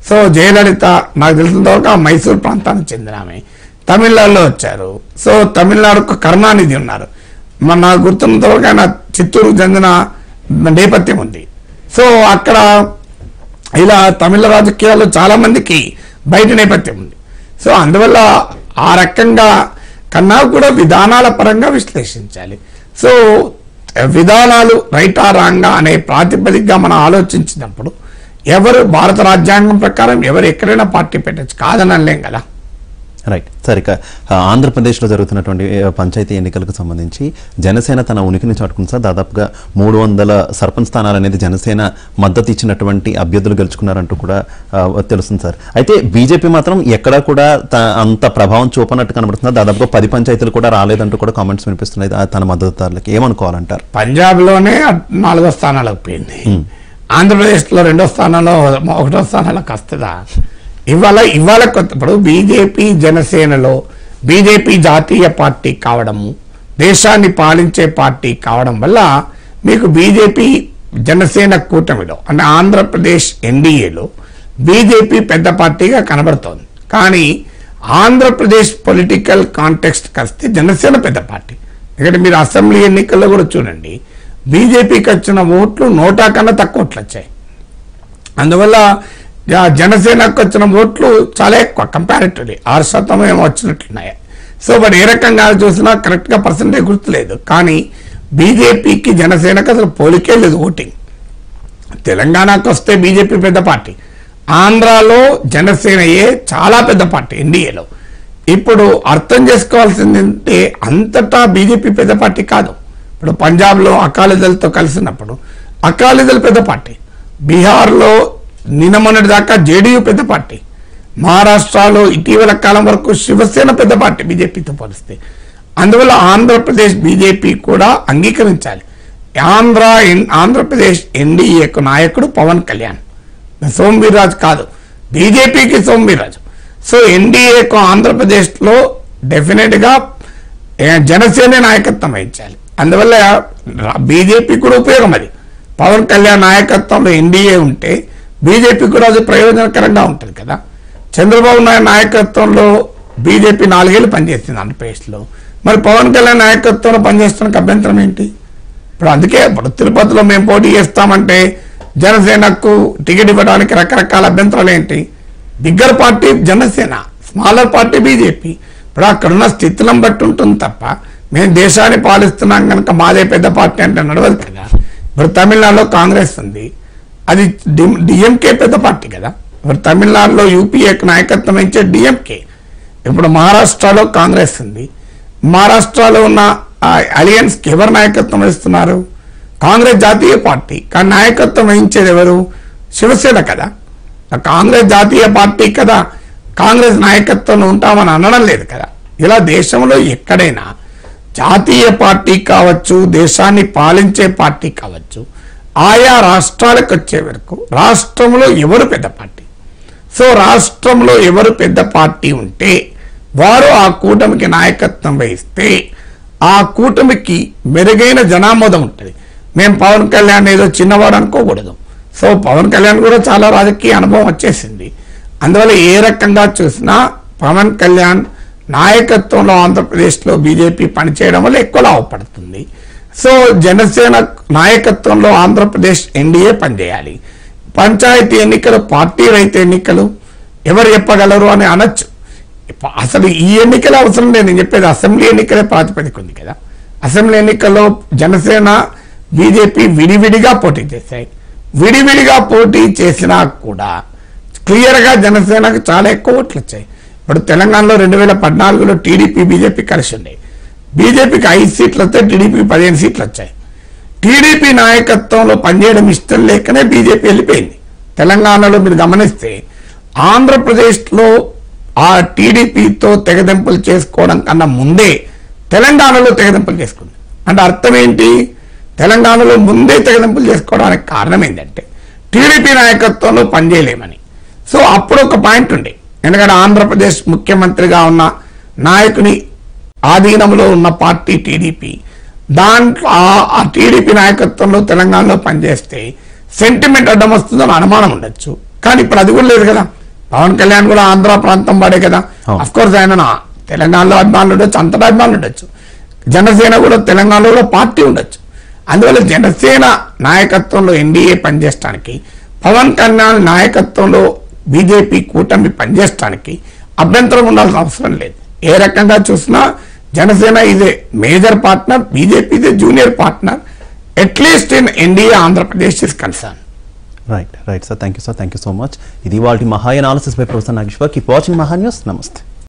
సో జయలలిత నాకు తెలిసినంత వరకు ఆ మైసూర్ ప్రాంతానికి చెందిన ఆమె తమిళనాడులో వచ్చారు సో తమిళనాడుకు కరుణానిధి ఉన్నారు మన నాకు గుర్తున్నంత వరకు ఆయన చిత్తూరుకు చెందిన నేపథ్యం ఉంది సో అక్కడ ఇలా తమిళ రాజకీయాల్లో చాలా మందికి బయట నేపథ్యం ఉంది సో అందువల్ల ఆ రకంగా కన్నా కూడా విధానాల పరంగా విశ్లేషించాలి సో విధానాలు రైటా రాంగా అనే ప్రాతిపదికగా మనం ఆలోచించినప్పుడు ఎవరు భారత రాజ్యాంగం ప్రకారం ఎవరు ఎక్కడైనా పార్టీ పెట్టచ్చు కాదని అనలేం కదా రైట్ సరే ఇక ఆ, ఆంధ్రప్రదేశ్లో జరుగుతున్నటువంటి ఆ, పంచాయతీ ఎన్నికలకు సంబంధించి జనసేన తన ఉనికిని చాటుకుంది సార్ దాదాపుగా మూడు వందల సర్పంచ్ స్థానాలు అనేది జనసేన మద్దతు ఇచ్చినటువంటి అభ్యర్థులు గెలుచుకున్నారంటూ కూడా ఆ, తెలుస్తుంది సార్ అయితే బీజేపీ మాత్రం ఎక్కడా కూడా త- అంత ప్రభావం చూపనట్టు కనబడుతుంది దాదాపుగా పది పంచాయతీలు కూడా రాలేదంటూ కూడా కామెంట్స్ వినిపిస్తున్నాయి ఆ, తన మద్దతుదారులకి ఏమనుకోవాలంటారు పంజాబ్ లోనే నాలుగో స్థానాలకు పోయింది ఆంధ్రప్రదేశ్ లో రెండో స్థానంలో ఒకటో స్థానాలకు వస్తుందా ఇవాళ ఇవాళ కొత్త ఇప్పుడు బీజేపీ జనసేనలో బీజేపీ జాతీయ పార్టీ కావడము దేశాన్ని పాలించే పార్టీ కావడం వల్ల మీకు బీజేపీ జనసేన కూటమిలో అంటే ఆంధ్రప్రదేశ్ ఎన్డీఏలో బీజేపీ పెద్ద పార్టీగా కనబడుతోంది కానీ ఆంధ్రప్రదేశ్ పొలిటికల్ కాంటెక్స్ట్ వస్తే జనసేన పెద్ద పార్టీ ఇక్కడ మీరు అసెంబ్లీ ఎన్నికల్లో కూడా చూడండి బీజేపీకి వచ్చిన ఓట్లు నోటా కన్నా తక్కువ ఓట్లు వచ్చాయి అందువల్ల జ- జనసేనకు వచ్చిన ఓట్లు చాలా ఎక్కువ కంపారిటివ్లీ ఆరు శాతం ఏమో వచ్చినట్లున్నాయి సో బట్ ఏ రకంగా చూసినా కరెక్ట్గా పర్సంటేజ్ గుర్తులేదు కానీ బీజేపీకి జనసేనకు అసలు పోలికే లేదు ఓటింగ్ తెలంగాణకు వస్తే బీజేపీ పెద్ద పార్టీ ఆంధ్రాలో జనసేనయే చాలా పెద్ద పార్టీ ఎన్డీఏలో ఇప్పుడు అర్థం చేసుకోవాల్సింది ఏంటంటే అంతటా బీజేపీ పెద్ద పార్టీ కాదు ఇప్పుడు పంజాబ్లో అకాలీదళతో కలిసినప్పుడు అకాలీదళ పెద్ద పార్టీ బీహార్లో నిన్న మొన్నటి దాకా జేడీయూ పెద్ద పార్టీ మహారాష్ట్రలో ఇటీవల కాలం వరకు శివసేన పెద్ద పార్టీ బీజేపీతో పోలిస్తే అందువల్ల ఆంధ్రప్రదేశ్ బీజేపీ కూడా అంగీకరించాలి ఆంధ్ర ఎన్- ఆంధ్రప్రదేశ్ ఎన్డీఏకు నాయకుడు పవన్ కళ్యాణ్ సోమవీర్రాజు కాదు బీజేపీకి సోమవీర్రాజు సో ఎన్డీఏకు ఆంధ్రప్రదేశ్లో డెఫినెట్గా ఏ, జనసేన నాయకత్వం వహించాలి అందువల్ల బీజేపీ కూడా ఉపయోగం అది పవన్ కళ్యాణ్ నాయకత్వంలో ఎన్డీఏ ఉంటే బీజేపీ కూడా అది ప్రయోజనకరంగా ఉంటుంది కదా చంద్రబాబు నాయుడు నాయకత్వంలో బీజేపీ నాలుగేళ్ళు పనిచేస్తుంది ఆంధ్రప్రదేశ్లో మరి పవన్ కళ్యాణ్ నాయకత్వంలో పనిచేస్తున్న అభ్యంతరం ఏంటి ఇప్పుడు అందుకే ఇప్పుడు తిరుపతిలో మేము పోటీ చేస్తామంటే జనసేనకు టికెట్ ఇవ్వడానికి రకరకాల అభ్యంతరాలు ఏంటి bigger party Janasena smaller party BJP ఇప్పుడు అక్కడున్న స్థితులను బట్టి ఉంటుంది తప్ప మేము దేశాన్ని పాలిస్తున్నాం కనుక మాదే పెద్ద పార్టీ అంటే నడవదు కదా ఇప్పుడు తమిళనాడులో కాంగ్రెస్ ఉంది అది డిఎంకే పెద్ద పార్టీ కదా ఇప్పుడు తమిళనాడులో యూపీఏకి నాయకత్వం ఇచ్చే డిఎంకే ఇప్పుడు మహారాష్ట్రలో కాంగ్రెస్ ఉంది మహారాష్ట్రలో ఉన్న అలియన్స్ కి ఎవరు నాయకత్వం వహిస్తున్నారు కాంగ్రెస్ జాతీయ పార్టీ కానీ నాయకత్వం వహించేది ఎవరు శివసేన కదా ఆ కాంగ్రెస్ జాతీయ పార్టీ కదా కాంగ్రెస్ నాయకత్వంలో ఉంటామని అనడం లేదు కదా ఇలా దేశంలో ఎక్కడైనా జాతీయ పార్టీ కావచ్చు దేశాన్ని పాలించే పార్టీ కావచ్చు ఆయా రాష్ట్రాలకు వచ్చే వరకు రాష్ట్రంలో ఎవరు పెద్ద పార్టీ సో రాష్ట్రంలో ఎవరు పెద్ద పార్టీ ఉంటే వారు ఆ కూటమికి నాయకత్వం వహిస్తే ఆ కూటమికి మెరుగైన జనామోదం ఉంటుంది మేము పవన్ కళ్యాణ్ ఏదో చిన్నవాడు అనుకోకూడదు సో పవన్ కళ్యాణ్ కూడా చాలా రాజకీయ అనుభవం వచ్చేసింది అందువల్ల ఏ రకంగా చూసినా పవన్ కళ్యాణ్ నాయకత్వంలో ఆంధ్రప్రదేశ్లో బీజేపీ పనిచేయడం వల్ల ఎక్కువ లాభపడుతుంది సో జనసేన నాయకత్వంలో ఆంధ్రప్రదేశ్ ఎన్డీఏ పనిచేయాలి పంచాయతీ ఎన్నికలు పార్టీ రైతు ఎన్నికలు ఎవరు చెప్పగలరు అని అనొచ్చు ఇప్ప- అసలు ఈ ఎన్నికల అవసరం లేదు నేను చెప్పేది అసెంబ్లీ ఎన్నికలే ప్రాతిపదిక ఉంది కదా అసెంబ్లీ ఎన్నికల్లో జనసేన బీజేపీ విడివిడిగా పోటీ చేశాయి విడివిడిగా పోటీ చేసినా కూడా క్లియర్గా జనసేనకు చాలా ఎక్కువ ఓట్లు వచ్చాయి ఇప్పుడు తెలంగాణలో రెండు వేల పద్నాలుగులో టీడీపీ బీజేపీ కలిసి ఉన్నాయి బీజేపీకి ఐదు సీట్లు వస్తే టీడీపీకి పదిహేను సీట్లు వచ్చాయి టీడీపీ నాయకత్వంలో పనిచేయడం ఇష్టం లేకనే బీజేపీ వెళ్ళిపోయింది తెలంగాణలో మీరు గమనిస్తే ఆంధ్రప్రదేశ్లో ఆ టీడీపీతో తెగదెంపులు చేసుకోవడం కన్నా ముందే తెలంగాణలో తెగదెంపులు చేసుకుంది అంటే అర్థం ఏంటి తెలంగాణలో ముందే తెగదెంపులు చేసుకోవడానికి కారణం ఏంటంటే టీడీపీ నాయకత్వంలో పనిచేయలేమని సో అప్పుడు ఒక పాయింట్ ఉండే ఎందుకంటే ఆంధ్రప్రదేశ్ ముఖ్యమంత్రిగా ఉన్న నాయకుని ఆధీనంలో ఉన్న పార్టీ టీడీపీ దాంట్లో ఆ- ఆ టీడీపీ నాయకత్వంలో తెలంగాణలో పనిచేస్తే సెంటిమెంట్ అడ్డం వస్తుందని అనుమానం ఉండొచ్చు కానీ ఇప్పుడు అది కూడా లేదు కదా పవన్ కళ్యాణ్ కూడా ఆంధ్ర ప్రాంతం వాడే కదా అవును. అఫ్ కోర్స్ ఆయన నా- తెలంగాణలో అభిమానులు ఉండొచ్చు అంతటా అభిమానులు ఉండొచ్చు జనసేన కూడా తెలంగాణలో కూడా పార్టీ ఉండొచ్చు అందువల్ల జనసేన నాయకత్వంలో ఎన్డీఏ పనిచేయడానికి పవన్ కళ్యాణ్ నాయకత్వంలో బీజేపీ కూటమి పనిచేయడానికి అభ్యంతరం ఉండాల్సిన అవసరం లేదు ఏ రకంగా చూసినా జనసేన ఇదే మేజర్ పార్ట్నర్ బీజేపీ ఇదే junior partner at least in NDA Andhra Pradesh is concern right right sir thank you sir thank you so much ఇది వాళ్ళ Maha analysis by professor Nageshwar keep watching Maha news నమస్తే